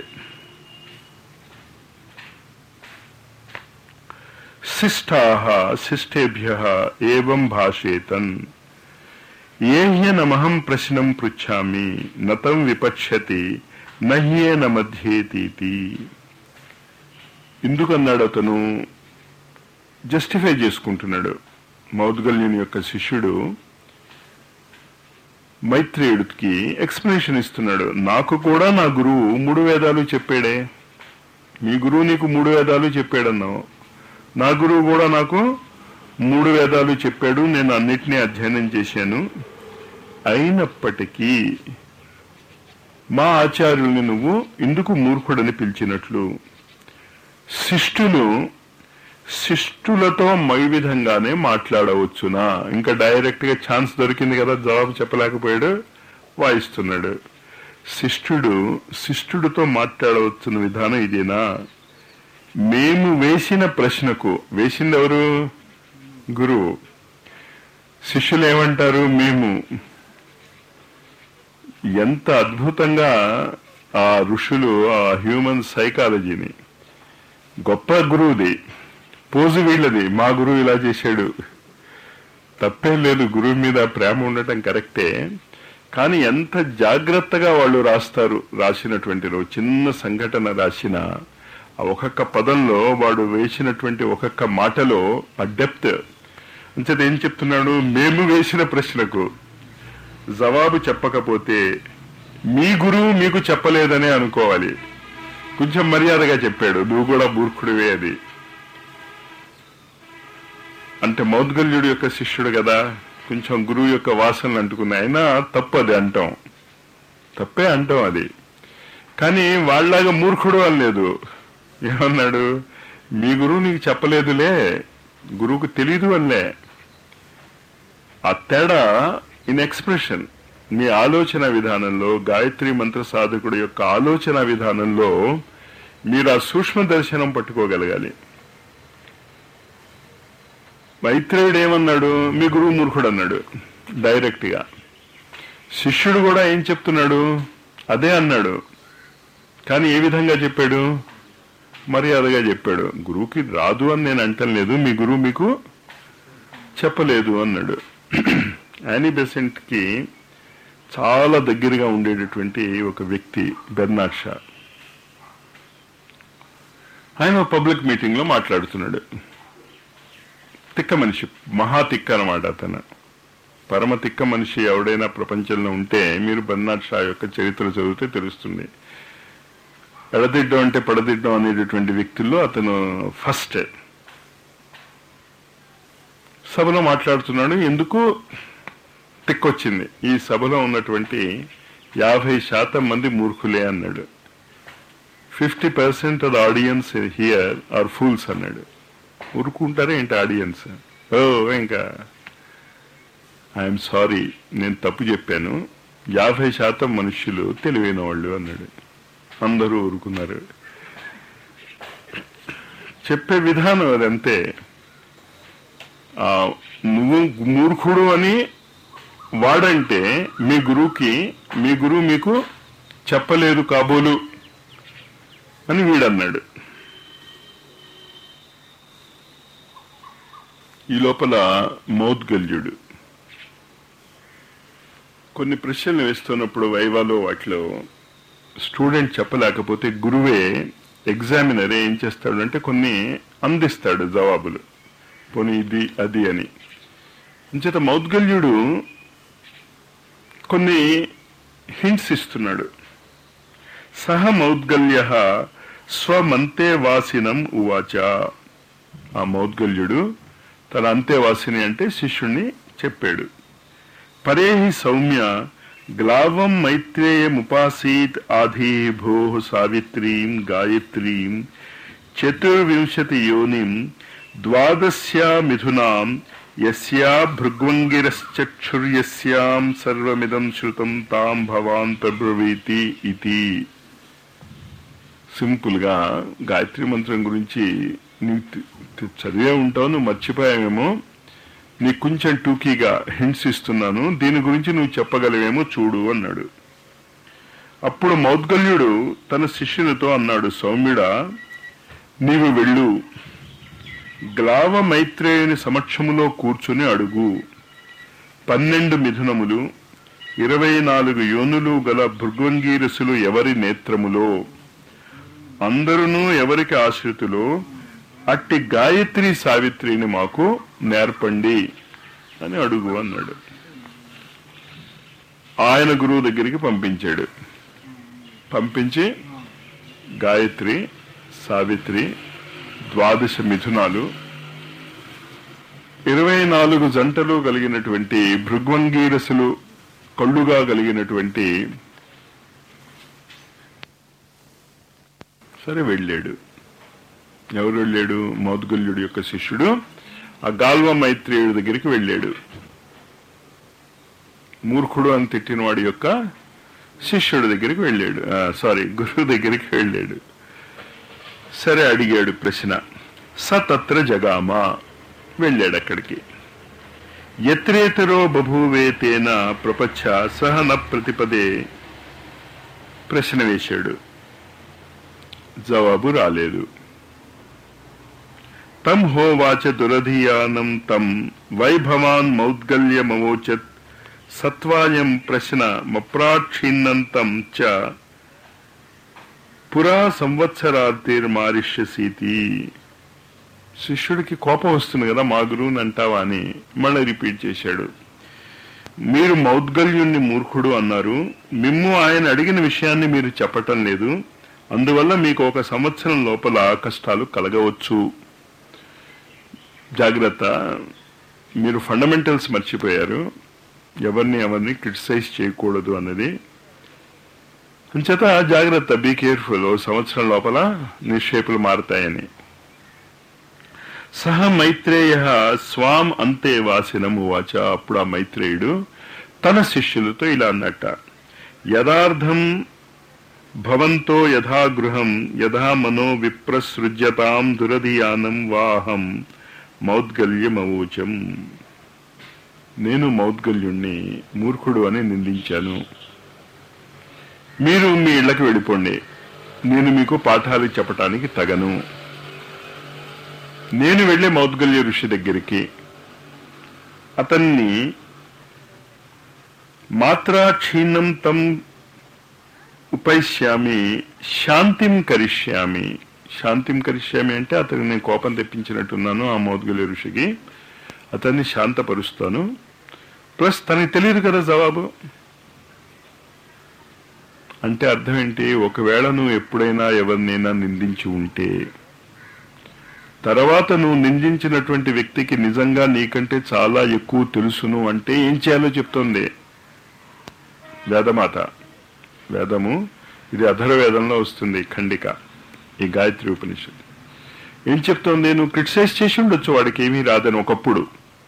శిష్టాహ శిష్టేభ్య ఏవం భాషేతన్ ఏ హ్యనమహం ప్రశ్నం పృచ్ఛామి నతం విపక్ష్యతి నహ్యేన మధ్యేతీతి ఎందుకన్నాడు అతను జస్టిఫై చేసుకుంటున్నాడు మౌద్గల్యుని యొక్క శిష్యుడు మైత్రేయుడికి ఎక్స్ప్లెనేషన్ ఇస్తున్నాడు నాకు కూడా నా గురువు మూడు వేదాలు చెప్పాడే మీ గురువు నీకు మూడు వేదాలు చెప్పాడన్నావు నా గురువు కూడా నాకు మూడు వేదాలు చెప్పాడు నేను అన్నిటినీ అధ్యయనం చేశాను అయినప్పటికీ మా ఆచార్యుల్ని నువ్వు ఎందుకు మూర్ఖుడని పిలిచినట్లు శిష్టులు శిష్టులతో మై విధంగానే మాట్లాడవచ్చునా ఇంకా డైరెక్ట్ గా ఛాన్స్ దొరికింది కదా జవాబు చెప్పలేకపోయాడు వాయిస్తున్నాడు శిష్టుడు శిష్టుడితో మాట్లాడవచ్చున్న విధానం ఇదేనా మేము వేసిన ప్రశ్నకు వేసింది ఎవరు గురువు శిష్యులు ఏమంటారు మేము ఎంత అద్భుతంగా ఆ ఋషులు ఆ హ్యూమన్ సైకాలజీని గొప్ప గురువుది పోజు వీళ్ళది మా గురువు ఇలా చేశాడు తప్పేం లేదు గురువు మీద ప్రేమ ఉండటం కరెక్టే కానీ ఎంత జాగ్రత్తగా వాళ్ళు రాస్తారు రాసినటువంటి రో- చిన్న సంఘటన రాసిన ఆ ఒక్కొక్క పదంలో వాడు వేసినటువంటి ఒక్కొక్క మాటలో ఆ డెప్త్ అంచేత ఏం చెప్తున్నాడు మేము వేసిన ప్రశ్నకు జవాబు చెప్పకపోతే మీ గురువు మీకు చెప్పలేదనే అనుకోవాలి కొంచెం మర్యాదగా చెప్పాడు నువ్వు కూడా మూర్ఖుడివే అది అంటే మౌద్గల్యుడు యొక్క శిష్యుడు కదా కొంచెం గురువు యొక్క వాసనలు అంటుకున్నాయి అయినా తప్పు అది అంటాం తప్పే అంటాం అది కానీ వాళ్ళలాగా మూర్ఖుడు అనలేదు ఏమన్నాడు మీ గురువు నీకు చెప్పలేదులే గురువుకు తెలీదు అనిలే ఆ తేడా ఇన్ ఎక్స్ప్రెషన్ మీ ఆలోచన విధానంలో గాయత్రి మంత్ర సాధకుడు యొక్క ఆలోచన విధానంలో మీరు ఆ సూక్ష్మ దర్శనం పట్టుకోగలగాలి మైత్రేయుడు ఏమన్నాడు మీ గురువు మూర్ఖుడు అన్నాడు డైరెక్ట్ గా శిష్యుడు కూడా ఏం చెప్తున్నాడు అదే అన్నాడు కానీ ఏ విధంగా చెప్పాడు మర్యాదగా చెప్పాడు గురువుకి రాదు అని నేను అంటలేదు మీ గురువు మీకు చెప్పలేదు అన్నాడు యానీ బెసెంట్ కి చాలా దగ్గరగా ఉండేటటువంటి ఒక వ్యక్తి బెర్నాడ్ షా ఆయన పబ్లిక్ మీటింగ్ లో మాట్లాడుతున్నాడు తిక్క మనిషి మహా తిక్క అనమాట అతను పరమ తిక్క మనిషి ఎవడైనా ప్రపంచంలో ఉంటే మీరు బర్నాడ్ షా యొక్క చరిత్ర చదివితే తెలుస్తుంది ఎడదిడ్డం అంటే పడదిడ్డం అనేటటువంటి వ్యక్తుల్లో అతను ఫస్ట్ సభలో మాట్లాడుతున్నాడు ఎందుకు తిక్కొచ్చింది ఈ సభలో ఉన్నటువంటి యాభై శాతం మంది మూర్ఖులే అన్నాడు fifty percent of audience here are fools అన్నాడు ఊరుకుంటారే ఏంటి ఆడియన్స్ ఓ ఇంకా ఐఎమ్ సారీ నేను తప్పు చెప్పాను యాభై శాతం మనుష్యులు తెలివైన వాళ్ళు అన్నాడు అందరూ ఊరుకున్నారు చెప్పే విధానం అదంతే ఆ, నువ్వు మూర్ఖుడు అని వాడంటే మీ గురువుకి మీ గురువు మీకు చెప్పలేదు కాబోలు అని వీడన్నాడు ఈ లోపల మౌద్గల్యుడు కొన్ని ప్రశ్నలు వేస్తున్నప్పుడు వైవాలో వాటిలో స్టూడెంట్ చెప్పలేకపోతే గురువే ఎగ్జామినర్ ఏం చేస్తాడు అంటే కొన్ని అందిస్తాడు జవాబులు పోనీ ఇది అది అని అంచేత మౌద్గల్యుడు కొన్ని హింట్స్ ఇస్తున్నాడు సహ మౌద్గల్య స్వమంతేవాసినం ఉవాచ ఆ మౌద్గల్యుడు తన అంతేవాసిని అంటే శిష్యుణ్ణి చెప్పాడు పరేహి సౌమ్య గ్లావం మైత్రేయముపాసీత్ ఆధీ భో సావిత్రీం గాయత్రీం చతుర్వింశతి యోనిం ద్వాదశ్యా మిథునాం యస్యా భృగ్వంగిరశ్చక్షుర్యస్యాం సర్వమిదం శృతం తాం భవాన్ ప్రబ్రవీతి ఇతి సింపుల్ గా గాయత్రి మంత్రం గురించి నీకు తె- తె- చదివే ఉంటావు నువ్వు మర్చిపోయావేమో నీకు కొంచెం టూకీగా హింట్స్ ఇస్తున్నాను దీని గురించి నువ్వు చెప్పగలవేమో చూడు అన్నాడు అప్పుడు మౌద్గల్యుడు తన శిష్యునితో అన్నాడు సౌమ్యుడా నీవు వెళ్ళు గ్లావ మైత్రేయుని సమక్షములో కూర్చుని అడుగు పన్నెండు మిథునములు ఇరవై నాలుగు యోనులు గల భృగ్వంగీరసులు ఎవరి నేత్రములో అందరును ఎవరికి ఆశ్రితులో అట్టి గాయత్రి సావిత్రిని మాకు నేర్పండి అని అడుగు అన్నాడు ఆయన గురువు దగ్గరికి పంపించాడు పంపించి గాయత్రి సావిత్రి ద్వాదశ మిథునాలు ఇరవై నాలుగు జంటలు కలిగినటువంటి భృగ్వంగీరసులు కళ్ళుగా కలిగినటువంటి సరే వెళ్ళాడు ఎవరు వెళ్ళాడు మౌద్గల్యుడి యొక్క శిష్యుడు ఆ గాల్వ మైత్రేయుడి దగ్గరికి వెళ్ళాడు మూర్ఖుడు అని తిట్టిన వాడి యొక్క శిష్యుడి దగ్గరికి వెళ్ళాడు ఆ, సారీ గురువు దగ్గరికి వెళ్ళాడు సరే అడిగాడు ప్రశ్న స తత్ర జగామా వెళ్ళాడు అక్కడికి ఎత్రేతరో బభూవే తేన ప్రపంచ సహ న ప్రతిపదే ప్రశ్న వేశాడు జవాబు రాలేదు తం హోవాచ దురధియానం తం వైభవాన్ మౌద్గల్యమవోచత్ సత్వాయం ప్రశ్న మప్రాక్షిన్నంతం చ పురా సంవత్సరార్తిర్మారిష్యసీతి శిష్యుడికి కోపం వస్తుంది కదా మా గురువుని అంటావా అని మళ్ళీ రిపీట్ చేశాడు మీరు మౌద్గల్యుణ్ణి మూర్ఖుడు అన్నారు మిమ్ము ఆయన అడిగిన విషయాన్ని మీరు చెప్పటం లేదు అందువల్ల మీకు ఒక సంవత్సరం లోపల కష్టాలు కలగవచ్చు జాగ్రత్త మీరు ఫండమెంటల్స్ మర్చిపోయారు ఎవరిని ఎవరిని క్రిటిసైజ్ చేయకూడదు అన్నది అంచేత జాగ్రత్త బీ కేర్ఫుల్ ఓ సంవత్సరం లోపల నీ షేపులు మారుతాయని సహ మైత్రేయ స్వాం అంతే వాసినము వాచ అప్పుడు ఆ మైత్రేయుడు తన శిష్యులతో ఇలా అన్నట్ట యథార్థం భవంతో యథా గృహం యథా మనో విప్రసృజ్యతాం దురధియానం వాహం మౌద్గల్యమవోచం నేను మౌద్గల్యుణ్ణి మూర్ఖుడు అని నిందించాను మీరు మీ ఇళ్లకు వెళ్ళిపోండి నేను మీకు పాఠాలు చెప్పటానికి తగను నేను వెళ్ళే మౌద్గల్య ఋషి దగ్గరికి అతన్ని మాత్రా క్షీణం తం ఉపైష్యామి శాంతిం కరిష్యామి శాంతిం కరిష్యామి అంటే అతనికి నేను కోపం తెప్పించినట్టున్నాను ఆ మౌద్గల్య ఋషికి అతన్ని శాంతపరుస్తాను ప్లస్ తనకి తెలియదు కదా జవాబు అంటే అర్థం ఏంటి ఒకవేళ నువ్వు ఎప్పుడైనా ఎవరినైనా నిందించి ఉంటే తర్వాత నువ్వు నిందించినటువంటి వ్యక్తికి నిజంగా నీకంటే చాలా ఎక్కువ తెలుసును అంటే ఏం చేయాలో చెప్తోంది వేదమాత వేదము ఇది అధర్వేదంలో వస్తుంది ఖండిక ఈ గాయత్రి ఉపనిషత్తు ఏం చెప్తోంది నువ్వు క్రిటిసైజ్ చేసి ఉండొచ్చు వాడికి ఏమీ రాదని ఒకప్పుడు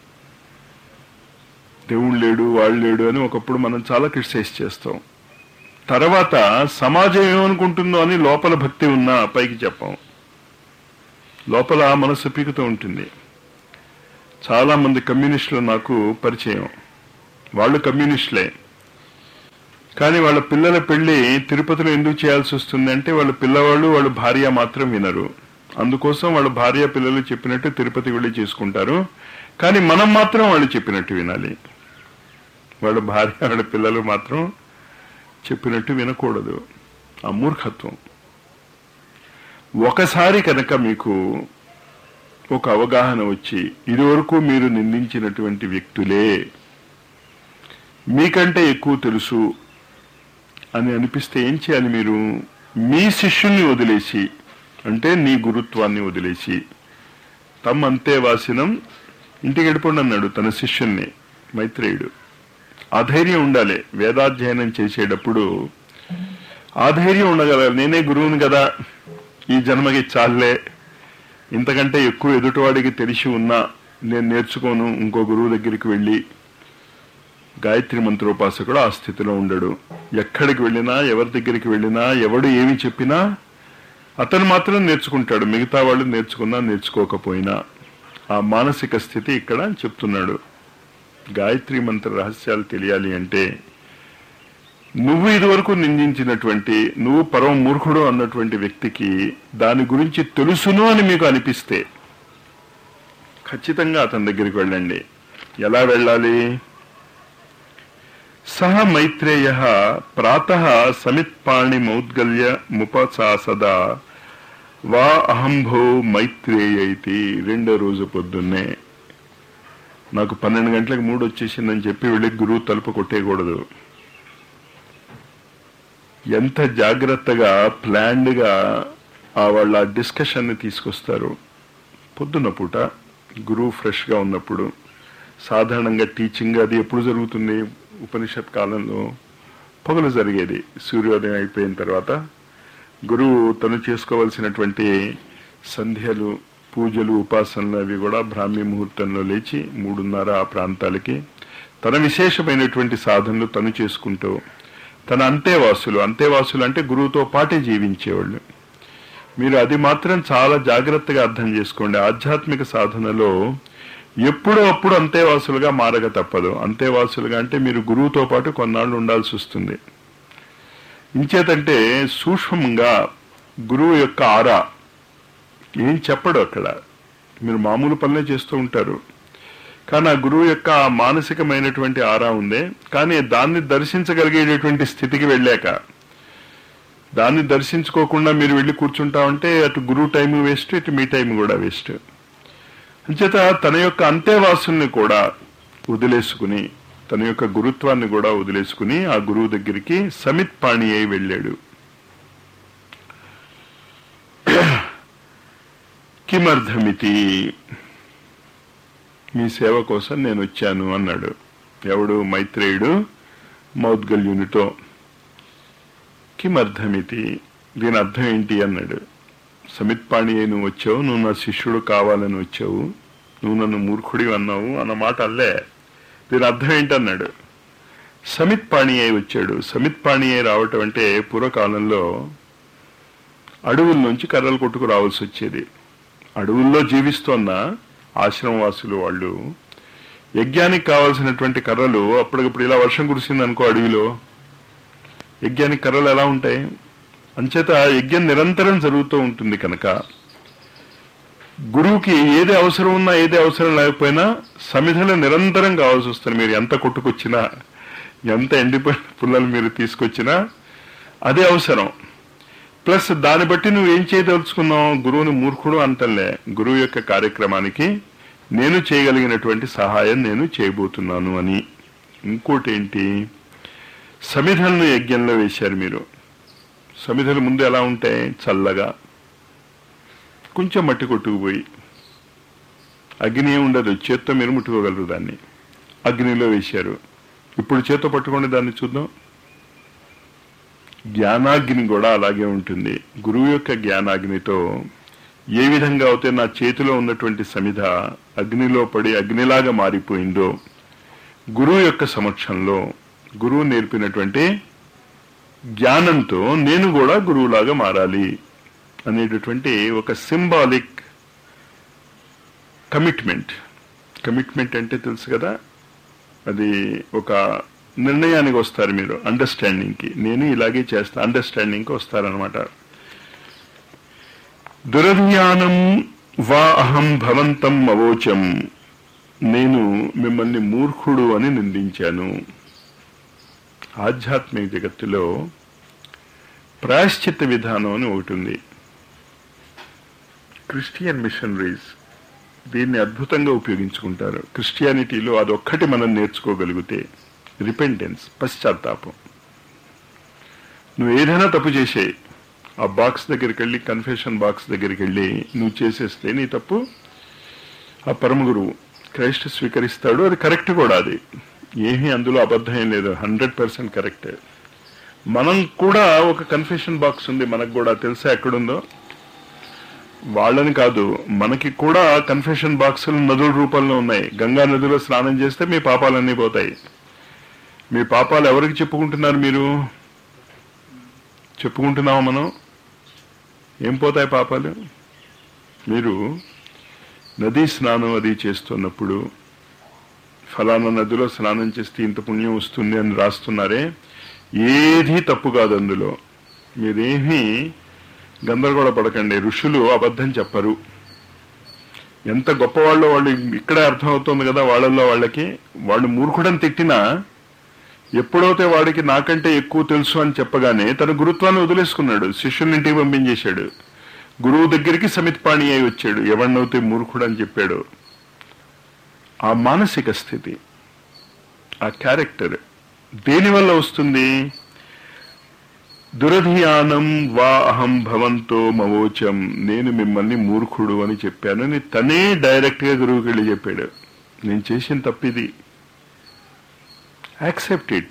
దేవుడు లేడు వాళ్ళు లేడు అని ఒకప్పుడు మనం చాలా క్రిటిసైజ్ చేస్తాం తర్వాత సమాజం ఏమనుకుంటుందో అని లోపల భక్తి ఉన్నా పైకి చెప్పాం లోపల మనసు పీకుతూ ఉంటుంది చాలా మంది కమ్యూనిస్టులు నాకు పరిచయం వాళ్ళు కమ్యూనిస్టులే కానీ వాళ్ళ పిల్లల పెళ్లి తిరుపతిలో ఎందుకు చేయాల్సి వస్తుంది అంటే వాళ్ళ పిల్లవాళ్ళు వాళ్ళ భార్య మాత్రం వినరు అందుకోసం వాళ్ళ భార్య పిల్లలు చెప్పినట్టు తిరుపతి వెళ్ళి చేసుకుంటారు కానీ మనం మాత్రం వాళ్ళు చెప్పినట్టు వినాలి వాళ్ళ భార్య వాళ్ళ పిల్లలు మాత్రం చెప్పినట్టు వినకూడదు ఆ మూర్ఖత్వం ఒకసారి కనుక మీకు ఒక అవగాహన వచ్చి ఇదివరకు మీరు నిందించినటువంటి వ్యక్తులే మీకంటే ఎక్కువ తెలుసు అని అనిపిస్తే ఏం చేయాలి మీరు మీ శిష్యుల్ని వదిలేసి అంటే నీ గురుత్వాన్ని వదిలేసి తమ్ అంతే వాసినం ఇంటికి వెళ్ళిపోండి అన్నాడు తన శిష్యుల్ని మైత్రేయుడు ఆ ధైర్యం ఉండాలి వేదాధ్యయనం చేసేటప్పుడు ఆ ధైర్యం ఉండగలగాలి నేనే గురువుని కదా ఈ జన్మకి చాలే ఇంతకంటే ఎక్కువ ఎదుటివాడికి తెలిసి ఉన్నా నేను నేర్చుకోను ఇంకో గురువు దగ్గరికి వెళ్ళి గాయత్రి మంత్రోపాసకుడు ఆ స్థితిలో ఉండడు ఎక్కడికి వెళ్ళినా ఎవరి దగ్గరికి వెళ్ళినా ఎవడు ఏమి చెప్పినా అతను మాత్రం నేర్చుకుంటాడు మిగతా వాళ్ళు నేర్చుకున్నా నేర్చుకోకపోయినా ఆ మానసిక స్థితి ఇక్కడ చెప్తున్నాడు గాయత్రి మంత్ర రహస్యాలు తెలియాలి అంటే నువ్వు ఇదివరకు నిందించినటువంటి నువ్వు పరమ మూర్ఖుడు అన్నటువంటి వ్యక్తికి దాని గురించి తెలుసును అని మీకు అనిపిస్తే ఖచ్చితంగా అతని దగ్గరికి వెళ్ళండి ఎలా వెళ్ళాలి సహ మైత్రేయ ప్రాత సమిత్పాణి మౌద్గల్య ముపసాసద వా అహంభో మైత్రేయ ఇది రెండో రోజు పొద్దున్నే నాకు పన్నెండు గంటలకు మూడు వచ్చేసిందని చెప్పి వెళ్ళి గురువు తలుపు కొట్టేయకూడదు ఎంత జాగ్రత్తగా ప్లాన్డ్గా ఆ వాళ్ళ డిస్కషన్ని తీసుకొస్తారు పొద్దున్న పూట గురువు ఫ్రెష్గా ఉన్నప్పుడు సాధారణంగా టీచింగ్ అది ఎప్పుడు జరుగుతుంది ఉపనిషత్ కాలంలో పొగలు జరిగేది సూర్యోదయం అయిపోయిన తర్వాత గురువు తను చేసుకోవలసినటువంటి సంధ్యలు పూజలు ఉపాసనలు అవి కూడా బ్రాహ్మీ ముహూర్తంలో లేచి మూడున్నర ఆ ప్రాంతాలకి తన విశేషమైనటువంటి సాధనలు తను చేసుకుంటూ తన అంతేవాసులు అంతేవాసులు అంటే గురువుతో పాటే జీవించేవాళ్ళు మీరు అది మాత్రం చాలా జాగ్రత్తగా అర్థం చేసుకోండి ఆధ్యాత్మిక సాధనలో ఎప్పుడో అప్పుడు అంతేవాసులుగా మారక తప్పదు అంతేవాసులుగా అంటే మీరు గురువుతో పాటు కొన్నాళ్ళు ఉండాల్సి వస్తుంది ఇంచేతంటే సూక్ష్మంగా గురువు యొక్క ఆరా ఏం చెప్పడు అక్కడ మీరు మామూలు పనులే చేస్తూ ఉంటారు కానీ ఆ గురువు యొక్క ఆ మానసికమైనటువంటి ఆరా ఉందే కానీ దాన్ని దర్శించగలిగేటటువంటి స్థితికి వెళ్ళాక దాన్ని దర్శించుకోకుండా మీరు వెళ్ళి కూర్చుంటామంటే అటు గురువు టైం వేస్ట్ ఇటు మీ టైం కూడా వేస్ట్ అంచేత తన యొక్క అంతేవాసుల్ని కూడా వదిలేసుకుని తన యొక్క గురుత్వాన్ని కూడా వదిలేసుకుని ఆ గురువు దగ్గరికి సమిత్ పాణి అయి వెళ్ళాడు కిమర్థమితి మీ సేవ కోసం నేను వచ్చాను అన్నాడు ఎవడు మైత్రేయుడు మౌద్గల్యునితో కిమర్థమితి దీని అర్థం ఏంటి అన్నాడు సమిత్పాణి అయి నువ్వు వచ్చావు నువ్వు నా శిష్యుడు కావాలని వచ్చావు నువ్వు నన్ను మూర్ఖుడి అన్నావు అన్న మాట అల్లే దీని అర్థం ఏంటన్నాడు సమిత్ పాణి అయి వచ్చాడు సమిత్ పాణి అయి రావటం అంటే పూర్వకాలంలో అడవుల నుంచి కర్రలు కొట్టుకు రావాల్సి వచ్చేది అడవుల్లో జీవిస్తోన్న ఆశ్రమవాసులు వాళ్ళు యజ్ఞానికి కావాల్సినటువంటి కర్రలు అప్పటికప్పుడు ఇలా వర్షం కురిసింది అనుకో అడవిలో యజ్ఞానికి కర్రలు ఎలా ఉంటాయి అంచేత యజ్ఞం నిరంతరం జరుగుతూ ఉంటుంది కనుక గురువుకి ఏది అవసరం ఉన్నా ఏది అవసరం లేకపోయినా సమిధలు నిరంతరం కావాల్సి వస్తుంది మీరు ఎంత కొట్టుకొచ్చినా ఎంత ఎండిపోయిన పుల్లలు మీరు తీసుకొచ్చినా అదే అవసరం ప్లస్ దాన్ని బట్టి నువ్వు ఏం చేయదలుచుకున్నావు గురువుని మూర్ఖుడు అంటలే గురువు యొక్క కార్యక్రమానికి నేను చేయగలిగినటువంటి సహాయం నేను చేయబోతున్నాను అని ఇంకోటి ఏంటి సమిధలను యజ్ఞంలో వేశారు మీరు సమిధలు ముందు ఎలా ఉంటాయి చల్లగా కొంచెం మట్టి కొట్టుకుపోయి అగ్ని ఏమి ఉండదు చేత్తో మీరు ముట్టుకోగలరు దాన్ని అగ్నిలో వేశారు ఇప్పుడు చేత్తో పట్టుకోండి దాన్ని చూద్దాం జ్ఞానాగ్ని కూడా అలాగే ఉంటుంది గురువు యొక్క జ్ఞానాగ్నితో ఏ విధంగా అయితే నా చేతిలో ఉన్నటువంటి సమిధ అగ్నిలో పడి అగ్నిలాగా మారిపోయిందో గురువు యొక్క సమక్షంలో గురువు నేర్పినటువంటి జ్ఞానంతో నేను కూడా గురువులాగా మారాలి అనేటటువంటి ఒక సింబాలిక్ కమిట్మెంట్ కమిట్మెంట్ అంటే తెలుసు కదా అది ఒక నిర్ణయానికి వస్తారు మీరు అండర్స్టాండింగ్కి నేను ఇలాగే చేస్తా అండర్స్టాండింగ్కి వస్తారనమాట దురజ్ఞానం వా అహం భవంతం అవోచం నేను మిమ్మల్ని మూర్ఖుడు అని నిందించాను ఆధ్యాత్మిక జగత్తులో ప్రాయశ్చిత్త విధానం అని ఒకటి ఉంది క్రిస్టియన్ మిషనరీస్ దీన్ని అద్భుతంగా ఉపయోగించుకుంటారు క్రిస్టియానిటీలో అదొక్కటి మనం నేర్చుకోగలిగితే రిపెంటెన్స్ పశ్చాత్తాపం నువ్వు ఏదైనా తప్పు చేసే ఆ బాక్స్ దగ్గరికి వెళ్ళి కన్ఫెషన్ బాక్స్ దగ్గరికి వెళ్ళి నువ్వు చేసేస్తే నీ తప్పు ఆ పరమ గురువు క్రైస్ట్ స్వీకరిస్తాడు అది కరెక్ట్ కూడా అది ఏమీ అందులో అబద్ధం ఏం లేదు హండ్రెడ్ పర్సెంట్ కరెక్టే మనం కూడా ఒక కన్ఫెషన్ బాక్స్ ఉంది మనకు కూడా తెలుసా ఎక్కడుందో వాళ్ళని కాదు మనకి కూడా కన్ఫెషన్ బాక్సులు నదుల రూపంలో ఉన్నాయి గంగా నదిలో స్నానం చేస్తే మీ పాపాలన్నీ పోతాయి మీ పాపాలు ఎవరికి చెప్పుకుంటున్నారు మీరు చెప్పుకుంటున్నామా మనం ఏం పోతాయి పాపాలు మీరు నదీ స్నానం అది చేస్తున్నప్పుడు ఫలానా నదిలో స్నానం చేస్తే ఇంత పుణ్యం వస్తుంది అని రాస్తున్నారే ఏది తప్పు కాదు అందులో మీరేమీ గందరగోళ పడకండి ఋషులు అబద్ధం చెప్పరు ఎంత గొప్పవాళ్ళు వాళ్ళు ఇక్కడే అర్థమవుతుంది కదా వాళ్ళల్లో వాళ్ళకి వాళ్ళు మూర్ఖుడని తిట్టినా ఎప్పుడైతే వాడికి నాకంటే ఎక్కువ తెలుసు అని చెప్పగానే తన గురుత్వాన్ని వదిలేసుకున్నాడు శిష్యుని ఇంటికి పంపించేశాడు గురువు దగ్గరికి సమిత్పాణి అయి వచ్చాడు ఎవరినైతే మూర్ఖుడు అని చెప్పాడు ఆ మానసిక స్థితి ఆ క్యారెక్టర్ దేనివల్ల వస్తుంది దురధియానం వా అహం భవంతో మవోచం నేను మిమ్మల్ని మూర్ఖుడు అని చెప్పానని తనే డైరెక్ట్ గా గురువుకి వెళ్ళి చెప్పాడు నేను చేసిన తప్పిది యాక్సెప్ట్ ఇట్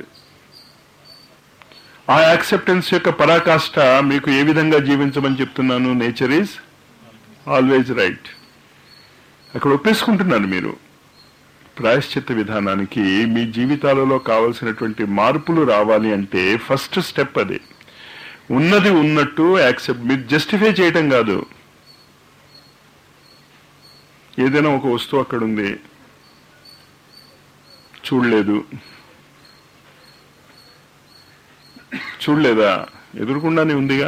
ఆ యాక్సెప్టెన్స్ యొక్క పరాకాష్ట మీకు ఏ విధంగా జీవించమని చెప్తున్నాను నేచర్ ఈజ్ ఆల్వేజ్ రైట్ అక్కడ ఒప్పేసుకుంటున్నారు మీరు ప్రాయశ్చిత్త విధానానికి మీ జీవితాలలో కావలసినటువంటి మార్పులు రావాలి అంటే ఫస్ట్ స్టెప్ అది ఉన్నది ఉన్నట్టు యాక్సెప్ట్ మీరు జస్టిఫై చేయటం కాదు ఏదైనా ఒక వస్తువు అక్కడ ఉంది చూడలేదు చూడలేదా ఎదురుకుండానే ఉందిగా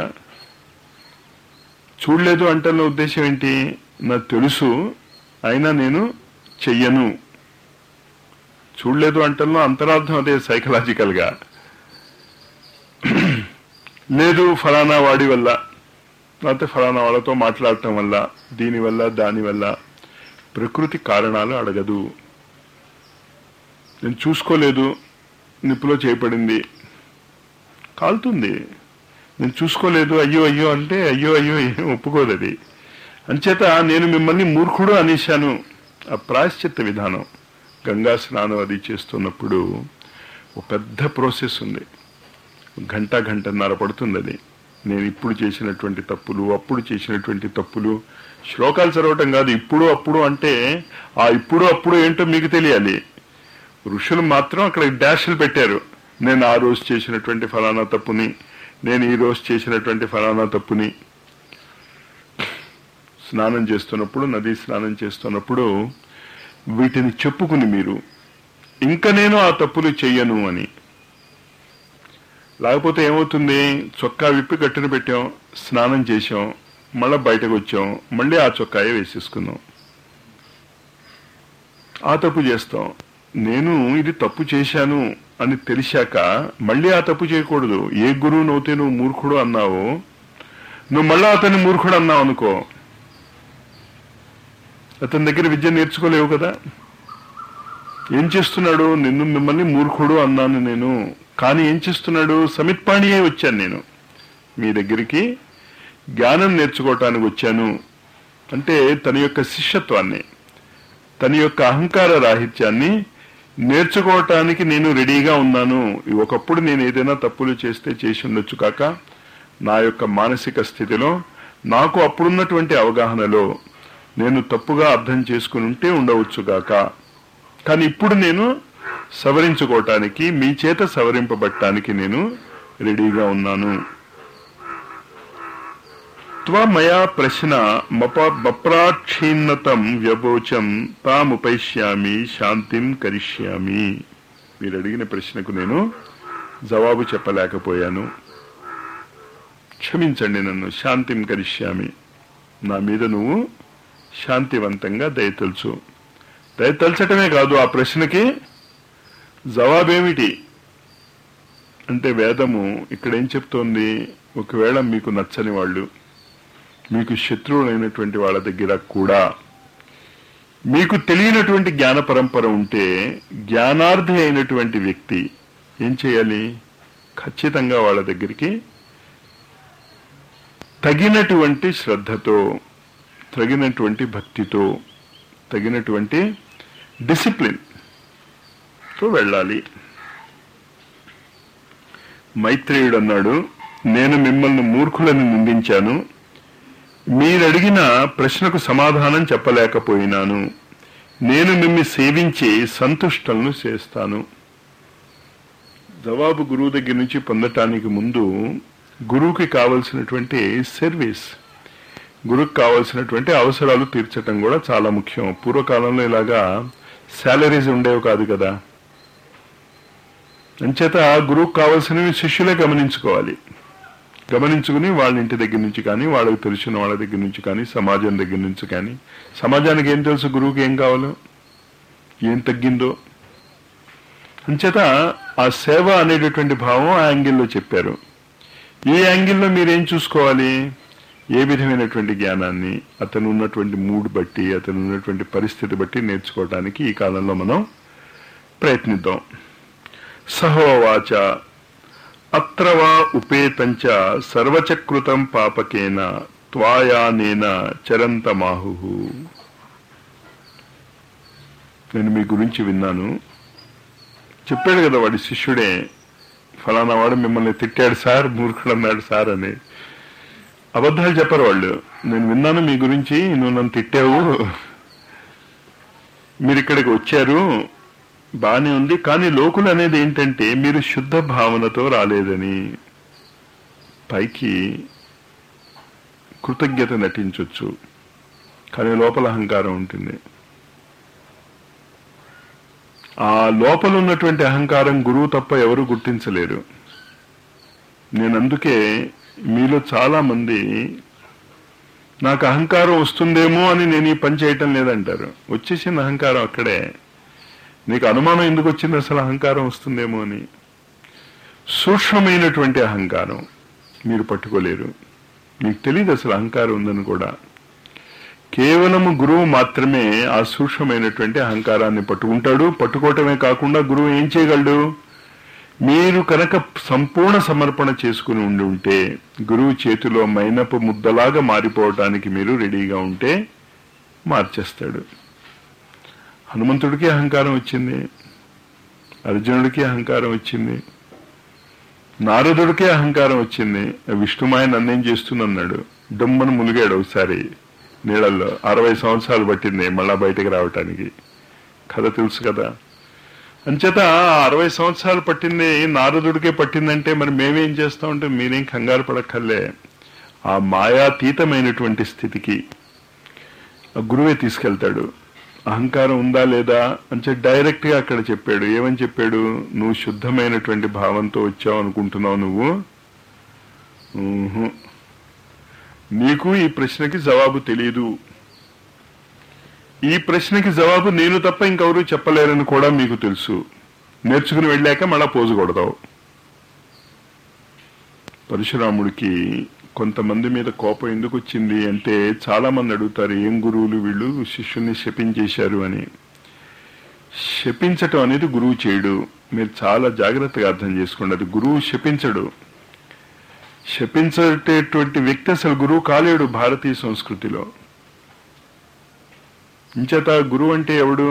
చూడలేదు అంటే నా ఉద్దేశం ఏంటి నాకు తెలుసు అయినా నేను చెయ్యను చూడలేదు అంటల్లో అంతరార్థం అదే సైకలాజికల్ గా లేదు ఫలానా వాడి వల్ల లేకపోతే ఫలానా వాళ్ళతో మాట్లాడటం వల్ల దీనివల్ల దానివల్ల ప్రకృతి కారణాలు అడగదు నేను చూసుకోలేదు నిప్పులో చేయబడింది కాలుతుంది నేను చూసుకోలేదు అయ్యో అయ్యో అంటే అయ్యో అయ్యో ఏం ఒప్పుకోదు అది అంచేత నేను మిమ్మల్ని మూర్ఖుడు అనేశాను ఆ ప్రాయశ్చిత్త విధానం గంగా స్నానం అది చేస్తున్నప్పుడు ఒక పెద్ద ప్రాసెస్ ఉంది గంట గంటన్నర పడుతుంది అది నేను ఇప్పుడు చేసినటువంటి తప్పులు అప్పుడు చేసినటువంటి తప్పులు శ్లోకాలు చదవటం కాదు ఇప్పుడు అప్పుడు అంటే ఆ ఇప్పుడు అప్పుడు ఏంటో మీకు తెలియాలి ఋషులు మాత్రం అక్కడ డాష్లు పెట్టారు నేను ఆ రోజు చేసినటువంటి ఫలానా తప్పుని నేను ఈ రోజు చేసినటువంటి ఫలానా తప్పుని స్నానం చేస్తున్నప్పుడు నదీ స్నానం చేస్తున్నప్పుడు వీటిని చెప్పుకుని మీరు ఇంకా నేను ఆ తప్పులు చెయ్యను అని లేకపోతే ఏమవుతుంది చొక్కా విప్పి కట్టున పెట్టాం స్నానం చేసాం మళ్ళీ బయటకు వచ్చాం మళ్ళీ ఆ చొక్కాయే వేసేసుకున్నాం ఆ తప్పు చేస్తాం నేను ఇది తప్పు చేశాను అని తెలిసాక మళ్ళీ ఆ తప్పు చేయకూడదు ఏ గురువు నవ్వుతే నువ్వు మూర్ఖుడు అన్నావో నువ్వు మళ్ళా అతన్ని మూర్ఖుడు అన్నావు అనుకో అతని దగ్గర విద్య నేర్చుకోలేవు కదా ఏం చేస్తున్నాడు నిన్ను మిమ్మల్ని మూర్ఖుడు అన్నాను నేను కానీ ఏం చేస్తున్నాడు సమిత్పాణియే వచ్చాను నేను మీ దగ్గరికి జ్ఞానం నేర్చుకోవటానికి వచ్చాను అంటే తన యొక్క శిష్యత్వాన్ని తన యొక్క అహంకార రాహిత్యాన్ని నేర్చుకోవటానికి నేను రెడీగా ఉన్నాను ఒకప్పుడు నేను ఏదైనా తప్పులు చేస్తే చేసి ఉండొచ్చు కాక నా యొక్క మానసిక స్థితిలో నాకు అప్పుడున్నటువంటి అవగాహనలో నేను తప్పుగా అర్థం చేసుకుని ఉంటే ఉండవచ్చు గాక కానీ ఇప్పుడు నేను సవరించుకోవటానికి మీ చేత సవరింపబట్టానికి నేను రెడీగా ఉన్నాను త్వమయా ప్రశ్న మప మప్రాక్షీన్నతం వ్యవోచం తాముపైష్యామి శాంతిం కరిష్యామి మీరు అడిగిన ప్రశ్నకు నేను జవాబు చెప్పలేకపోయాను క్షమించండి నన్ను శాంతిం కరిష్యామి నా మీద నువ్వు శాంతివంతంగా దయతలుచు దయతలచటమే కాదు ఆ ప్రశ్నకి జవాబేమిటి అంటే వేదము ఇక్కడ ఏం చెప్తోంది ఒకవేళ మీకు నచ్చని వాళ్ళు మీకు శత్రువులైనటువంటి వాళ్ళ దగ్గర కూడా మీకు తెలియనటువంటి జ్ఞాన పరంపర ఉంటే జ్ఞానార్థి అయినటువంటి వ్యక్తి ఏం చేయాలి ఖచ్చితంగా వాళ్ళ దగ్గరికి తగినటువంటి శ్రద్ధతో తగినటువంటి భక్తితో తగినటువంటి డిసిప్లిన్ తో వెళ్ళాలి మైత్రేయుడు అన్నాడు నేను మిమ్మల్ని మూర్ఖులను నిందించాను మీరడిగిన ప్రశ్నకు సమాధానం చెప్పలేకపోయినాను నేను మిమ్మి సేవించి సంతుష్టలను చేస్తాను జవాబు గురువు దగ్గర నుంచి పొందటానికి ముందు గురువుకి కావలసినటువంటి సర్వీస్ గురువుకి కావలసినటువంటి అవసరాలు తీర్చటం కూడా చాలా ముఖ్యం పూర్వకాలంలో ఇలాగా శాలరీస్ ఉండేవి కాదు కదా అంచేత గురువుకు కావాల్సినవి శిష్యులే గమనించుకోవాలి గమనించుకుని వాళ్ళ ఇంటి దగ్గర నుంచి కానీ వాళ్ళకి తెలిసిన వాళ్ళ దగ్గర నుంచి కానీ సమాజం దగ్గర నుంచి కానీ సమాజానికి ఏం తెలుసు గురువుకి ఏం కావాలో ఏం తగ్గిందో అంచేత ఆ సేవ అనేటటువంటి భావం ఆ యాంగిల్లో చెప్పారు ఈ యాంగిల్లో మీరేం చూసుకోవాలి ఏ విధమైనటువంటి జ్ఞానాన్ని అతను ఉన్నటువంటి మూడ్ బట్టి అతను ఉన్నటువంటి పరిస్థితి బట్టి నేర్చుకోవడానికి ఈ కాలంలో మనం ప్రయత్నిద్దాం సహోవాచ అత్ర వా ఉపేతంచ సర్వచకృతం పాపకేన త్వాయానేన చరంతమాహు నేను మీ గురించి విన్నాను చెప్పాడు కదా వాడి శిష్యుడే ఫలానా వాడు మిమ్మల్ని తిట్టాడు సార్ మూర్ఖుడు అన్నాడు సార్ అని అబద్ధాలు చెప్పరు వాళ్ళు నేను విన్నాను మీ గురించి నువ్వు నన్ను తిట్టావు మీరు ఇక్కడికి వచ్చారు బానే ఉంది కానీ లోకులు అనేది ఏంటంటే మీరు శుద్ధ భావనతో రాలేదని పైకి కృతజ్ఞత నటించవచ్చు కానీ లోపల అహంకారం ఉంటుంది ఆ లోపల ఉన్నటువంటి అహంకారం గురువు తప్ప ఎవరు గుర్తించలేరు నేను అందుకే మీలో చాలా మంది నాకు అహంకారం వస్తుందేమో అని నేను ఈ పని చేయటం లేదంటారు వచ్చేసిన అహంకారం అక్కడే నీకు అనుమానం ఎందుకు వచ్చింది అసలు అహంకారం వస్తుందేమో అని సూక్ష్మమైనటువంటి అహంకారం మీరు పట్టుకోలేరు మీకు తెలియదు అసలు అహంకారం ఉందని కూడా కేవలము గురువు మాత్రమే ఆ సూక్ష్మమైనటువంటి అహంకారాన్ని పట్టుకుంటాడు పట్టుకోవటమే కాకుండా గురువు ఏం చేయగలడు మీరు కనుక సంపూర్ణ సమర్పణ చేసుకుని ఉండి ఉంటే గురువు చేతిలో మైనపు ముద్దలాగా మారిపోవటానికి మీరు రెడీగా ఉంటే మార్చేస్తాడు హనుమంతుడికి అహంకారం వచ్చింది అర్జునుడికి అహంకారం వచ్చింది నారదుడికే అహంకారం వచ్చింది విష్ణుమాయ నన్నేం చేస్తుందన్నాడు డమ్మను ములిగాడు ఒకసారి నీళ్ళల్లో అరవై సంవత్సరాలు పట్టింది మళ్ళా బయటకు రావటానికి కథ తెలుసు కదా అంచేత అరవై సంవత్సరాలు పట్టింది నారదుడికే పట్టిందంటే మరి మేమేం చేస్తామంటే మీరేం కంగారు పడక్కర్లే ఆ మాయాతీతమైనటువంటి స్థితికి ఆ గురువే తీసుకెళ్తాడు అహంకారం ఉందా లేదా అని డైరెక్ట్ గా అక్కడ చెప్పాడు ఏమని చెప్పాడు నువ్వు శుద్ధమైనటువంటి భావంతో వచ్చావు అనుకుంటున్నావు నువ్వు ఊహు. నీకు ఈ ప్రశ్నకి జవాబు తెలియదు ఈ ప్రశ్నకి జవాబు నేను తప్ప ఇంకెవరూ చెప్పలేరని కూడా మీకు తెలుసు నేర్చుకుని వెళ్ళాక మళ్ళా పోజు కొడతావు పరశురాముడికి కొంతమంది మీద కోపం ఎందుకు వచ్చింది అంటే చాలా మంది అడుగుతారు ఏం గురువులు వీళ్ళు శిష్యుల్ని శపించేశారు అని శపించటం అనేది గురువు చేయడు మీరు చాలా జాగ్రత్తగా అర్థం చేసుకోండి అది గురువు శపించడు శపించేటటువంటి వ్యక్తి అసలు గురువు కాలేడు భారతీయ సంస్కృతిలో ఇంచేత గురువు అంటే ఎవడు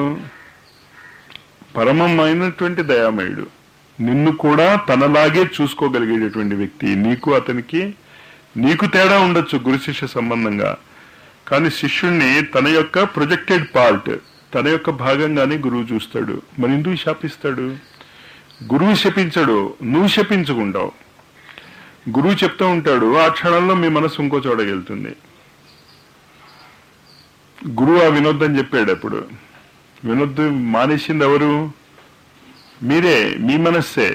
పరమమైనటువంటి దయామయుడు నిన్ను కూడా తనలాగే చూసుకోగలిగేటటువంటి వ్యక్తి నీకు అతనికి నీకు తేడా ఉండొచ్చు గురు శిష్య సంబంధంగా కానీ శిష్యుణ్ణి తన యొక్క ప్రొజెక్టెడ్ పార్ట్ తన యొక్క భాగంగానే గురువు చూస్తాడు మరి ఎందుకు శాపిస్తాడు గురువు శపించడు నువ్వు శపించుకుంటావు గురువు చెప్తూ ఉంటాడు ఆ క్షణంలో మీ మనసు ఇంకో చోటకి వెళ్తుంది గురువు ఆ వినొద్దని చెప్పాడు అప్పుడు వినొద్దు మానేసింది ఎవరు మీరే మీ మనస్సే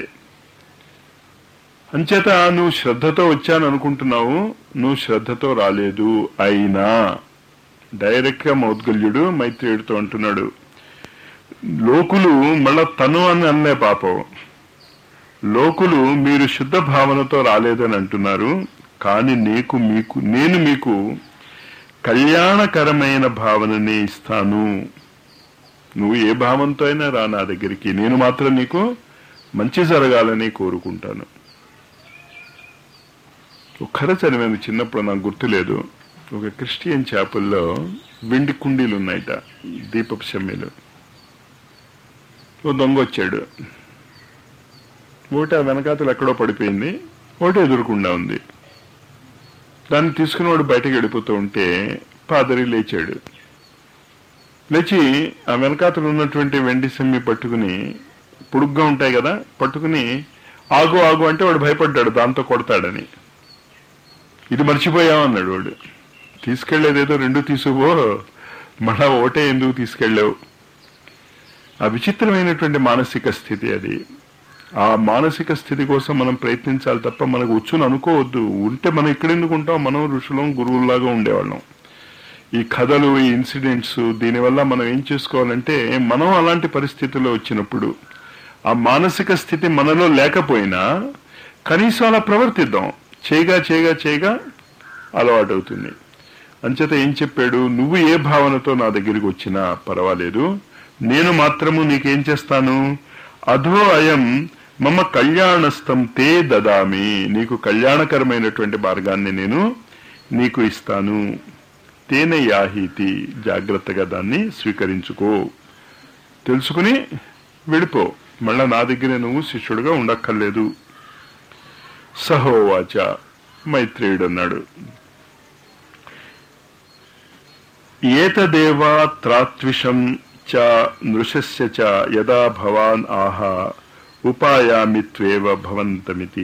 అంచేత నువ్వు శ్రద్ధతో వచ్చాను అనుకుంటున్నావు నువ్వు శ్రద్ధతో రాలేదు అయినా డైరెక్ట్ గా మౌద్గల్యుడు మైత్రేయుడితో అంటున్నాడు లోకులు మళ్ళా తను అని అనలే పాపం లోకులు మీరు శుద్ధ భావనతో రాలేదని అంటున్నారు కానీ నీకు మీకు నేను మీకు కళ్యాణకరమైన భావననే ఇస్తాను నువ్వు ఏ భావంతో అయినా రా నా దగ్గరికి నేను మాత్రం నీకు మంచి జరగాలని కోరుకుంటాను ఒక్కర చదివాను చిన్నప్పుడు నాకు గుర్తులేదు ఒక క్రిస్టియన్ చేపల్లో వెండి కుండీలు ఉన్నాయట దీపపు షమ్మీలు ఓ దొంగ వచ్చాడు ఒకటి ఆ వెనకాతలు ఎక్కడో పడిపోయింది ఒకటి ఎదురుకుండా ఉంది దాన్ని తీసుకుని వాడు బయటకు వెళ్ళిపోతూ ఉంటే పాదరి లేచాడు లేచి ఆ వెనకాతలు ఉన్నటువంటి వెండి సెమ్మి పట్టుకుని పొడుగ్గా ఉంటాయి కదా పట్టుకుని ఆగు ఆగు అంటే వాడు భయపడ్డాడు దాంతో కొడతాడని ఇది మర్చిపోయావు అన్నాడు వాడు తీసుకెళ్లేదేదో రెండు తీసుకుపో మళ్ళా ఒకటే ఎందుకు తీసుకెళ్ళావు ఆ విచిత్రమైనటువంటి మానసిక స్థితి అది ఆ మానసిక స్థితి కోసం మనం ప్రయత్నించాలి తప్ప మనకు వచ్చుని అనుకోవద్దు ఉంటే మనం ఎక్కడెందుకు ఉంటాం మనం ఋషులం గురువుల్లాగా ఉండేవాళ్ళం ఈ కథలు ఈ ఇన్సిడెంట్స్ దీనివల్ల మనం ఏం చేసుకోవాలంటే మనం అలాంటి పరిస్థితుల్లో వచ్చినప్పుడు ఆ మానసిక స్థితి మనలో లేకపోయినా కనీసం అలా ప్రవర్తిద్దాం చేయగా చేయగా చేయగా అలవాటు అవుతుంది అంచేత ఏం చెప్పాడు నువ్వు ఏ భావనతో నా దగ్గరికి వచ్చినా పర్వాలేదు నేను మాత్రము నీకేం చేస్తాను అధో అయం మమ కళ్యాణస్థం తే దదామి నీకు కళ్యాణకరమైనటువంటి మార్గాన్ని నేను నీకు ఇస్తాను తేన యాహీతి జాగ్రత్తగా దాన్ని స్వీకరించుకో తెలుసుకుని వెళ్ళిపో మళ్ళా నా దగ్గర నువ్వు శిష్యుడుగా ఉండక్కర్లేదు సహోవాచ మైత్రేయుడు అన్నాడు ఏతదేవా త్రాత్విషం చ నృశస్య చ యదా భవాన్ ఆహ ఉపాయామిత్వేవ భవంతమితి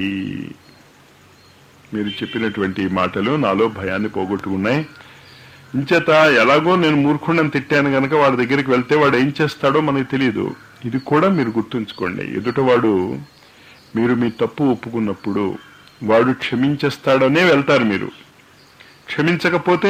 మీరు చెప్పినటువంటి మాటలు నాలో భయాన్ని పోగొట్టుకున్నాయి ఇంచేత ఎలాగో నేను మూర్ఖుండని తిట్టాను గనక వాడి దగ్గరికి వెళ్తే వాడు ఏం చేస్తాడో మనకు తెలియదు ఇది కూడా మీరు గుర్తుంచుకోండి ఎదుటవాడు మీరు మీ తప్పు ఒప్పుకున్నప్పుడు వాడు క్షమించేస్తాడనే వెళ్తారు మీరు క్షమించకపోతే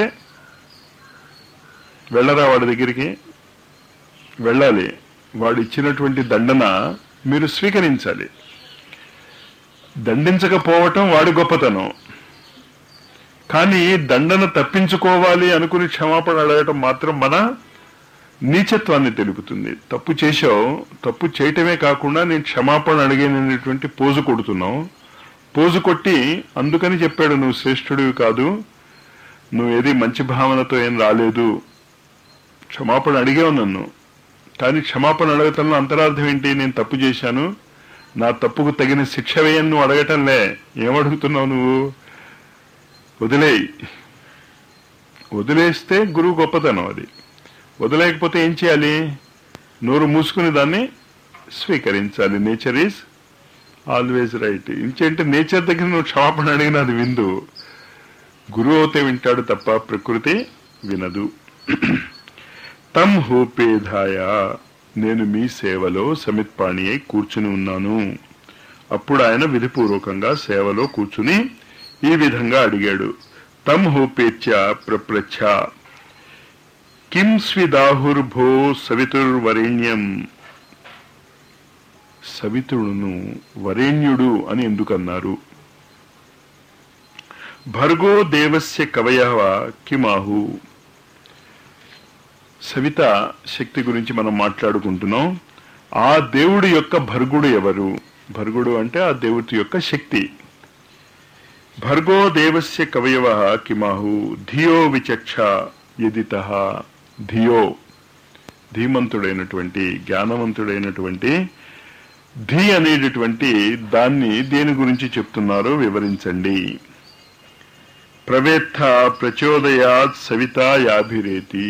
వెళ్ళరా వాడి దగ్గరికి వెళ్ళాలి వాడు ఇచ్చినటువంటి దండన మీరు స్వీకరించాలి దండించకపోవటం వాడి గొప్పతనం కానీ దండన తప్పించుకోవాలి అనుకుని క్షమాపణ అడగటం మాత్రం మన నీచత్వాన్ని తెలుపుతుంది తప్పు చేశావు తప్పు చేయటమే కాకుండా నేను క్షమాపణ అడిగాననేటువంటి పోజు కొడుతున్నావు పోజు కొట్టి అందుకని చెప్పాడు నువ్వు శ్రేష్ఠుడివి కాదు నువ్వు ఏది మంచి భావనతో ఏం రాలేదు క్షమాపణ అడిగావు నన్ను కానీ క్షమాపణ అడగటంలో అంతరార్థం ఏంటి నేను తప్పు చేశాను నా తప్పుకు తగిన శిక్ష వేయని నువ్వు అడగటంలే ఏమడుగుతున్నావు నువ్వు వదిలేయి వదిలేస్తే గురువు గొప్పతనం అది వదిలేకపోతే ఏం చేయాలి నోరు మూసుకుని దాన్ని స్వీకరించాలి నేచర్ ఈజ్ ఆల్వేజ్ రైట్ ఇంకేంటే నేచర్ దగ్గర నువ్వు క్షమాపణ అడిగిన అది విందు గురువు అయితే వింటాడు తప్ప ప్రకృతి వినదు తం హోపేధాయ నేను మీ సేవలో సమిత్పాణి అయి కూర్చుని ఉన్నాను అప్పుడు ఆయన విధిపూర్వకంగా సేవలో కూర్చుని ఈ విధంగా అడిగాడు తం హోపేత్య ప్రప్రచ్ఛ కిం స్విదాహుర్భో సవితుర్వరేణ్యం సవితుడును వరేణ్యుడు అని ఎందుకన్నారు భర్గో దేవస్య కవయ కిమాహు సవిత శక్తి గురించి మనం మాట్లాడుకుంటున్నాం ఆ దేవుడి యొక్క భర్గుడు ఎవరు భర్గుడు అంటే ఆ దేవుడి యొక్క శక్తి భర్గో దేవస్య కవయవ కిమాహు ధియో విచక్ష యదిత ధియో ధీమంతుడైనటువంటి జ్ఞానవంతుడైనటువంటి ధీ అనేటటువంటి దాన్ని దేని గురించి చెప్తున్నారో వివరించండి ప్రవేత్త ప్రచోదయాత్ సవిత యాభిరేతి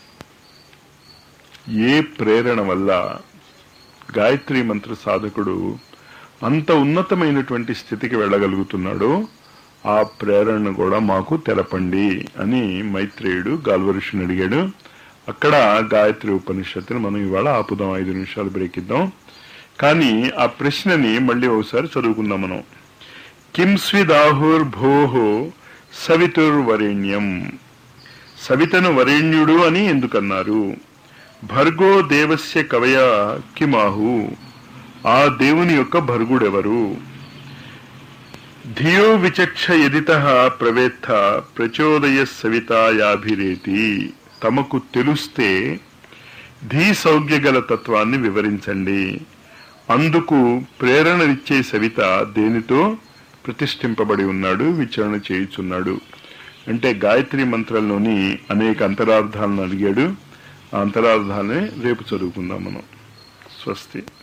ఏ ప్రేరణ వల్ల గాయత్రి మంత్ర సాధకుడు అంత ఉన్నతమైనటువంటి స్థితికి వెళ్ళగలుగుతున్నాడో ఆ ప్రేరణను కూడా మాకు తెలపండి అని మైత్రేయుడు గాల్వరుషుని అడిగాడు అక్కడ గాయత్రి ఉపనిషత్తుని మనం ఇవాళ ఆపుదాం ఐదు నిమిషాలు బ్రేక్ ఇద్దాం కానీ ఆ ప్రశ్నని మళ్ళీ ఒకసారి చదువుకుందాం మనం కిం స్విదాహుర్ భోహో సవితుర్వరేణ్యం సవితను వరేణ్యుడు అని ఎందుకన్నారు భర్గో దేవస్య కవయ కిమాహు ఆ దేవుని యొక్క భర్గుడెవరు ధియో విచక్ష ఎదిత ప్రవేత్త ప్రచోదయ సవితాయాభిరేతి తమకు తెలుస్తే ధీ సౌజ్ఞ గల తత్వాన్ని వివరించండి అందుకు ప్రేరణనిచ్చే సవిత దేనితో ప్రతిష్ఠింపబడి ఉన్నాడు విచారణ చేయుచున్నాడు అంటే గాయత్రి మంత్రంలోని అనేక అంతరార్థాలను అడిగాడు ఆ అంతరార్థాలనే రేపు చదువుకుందాం మనం స్వస్తి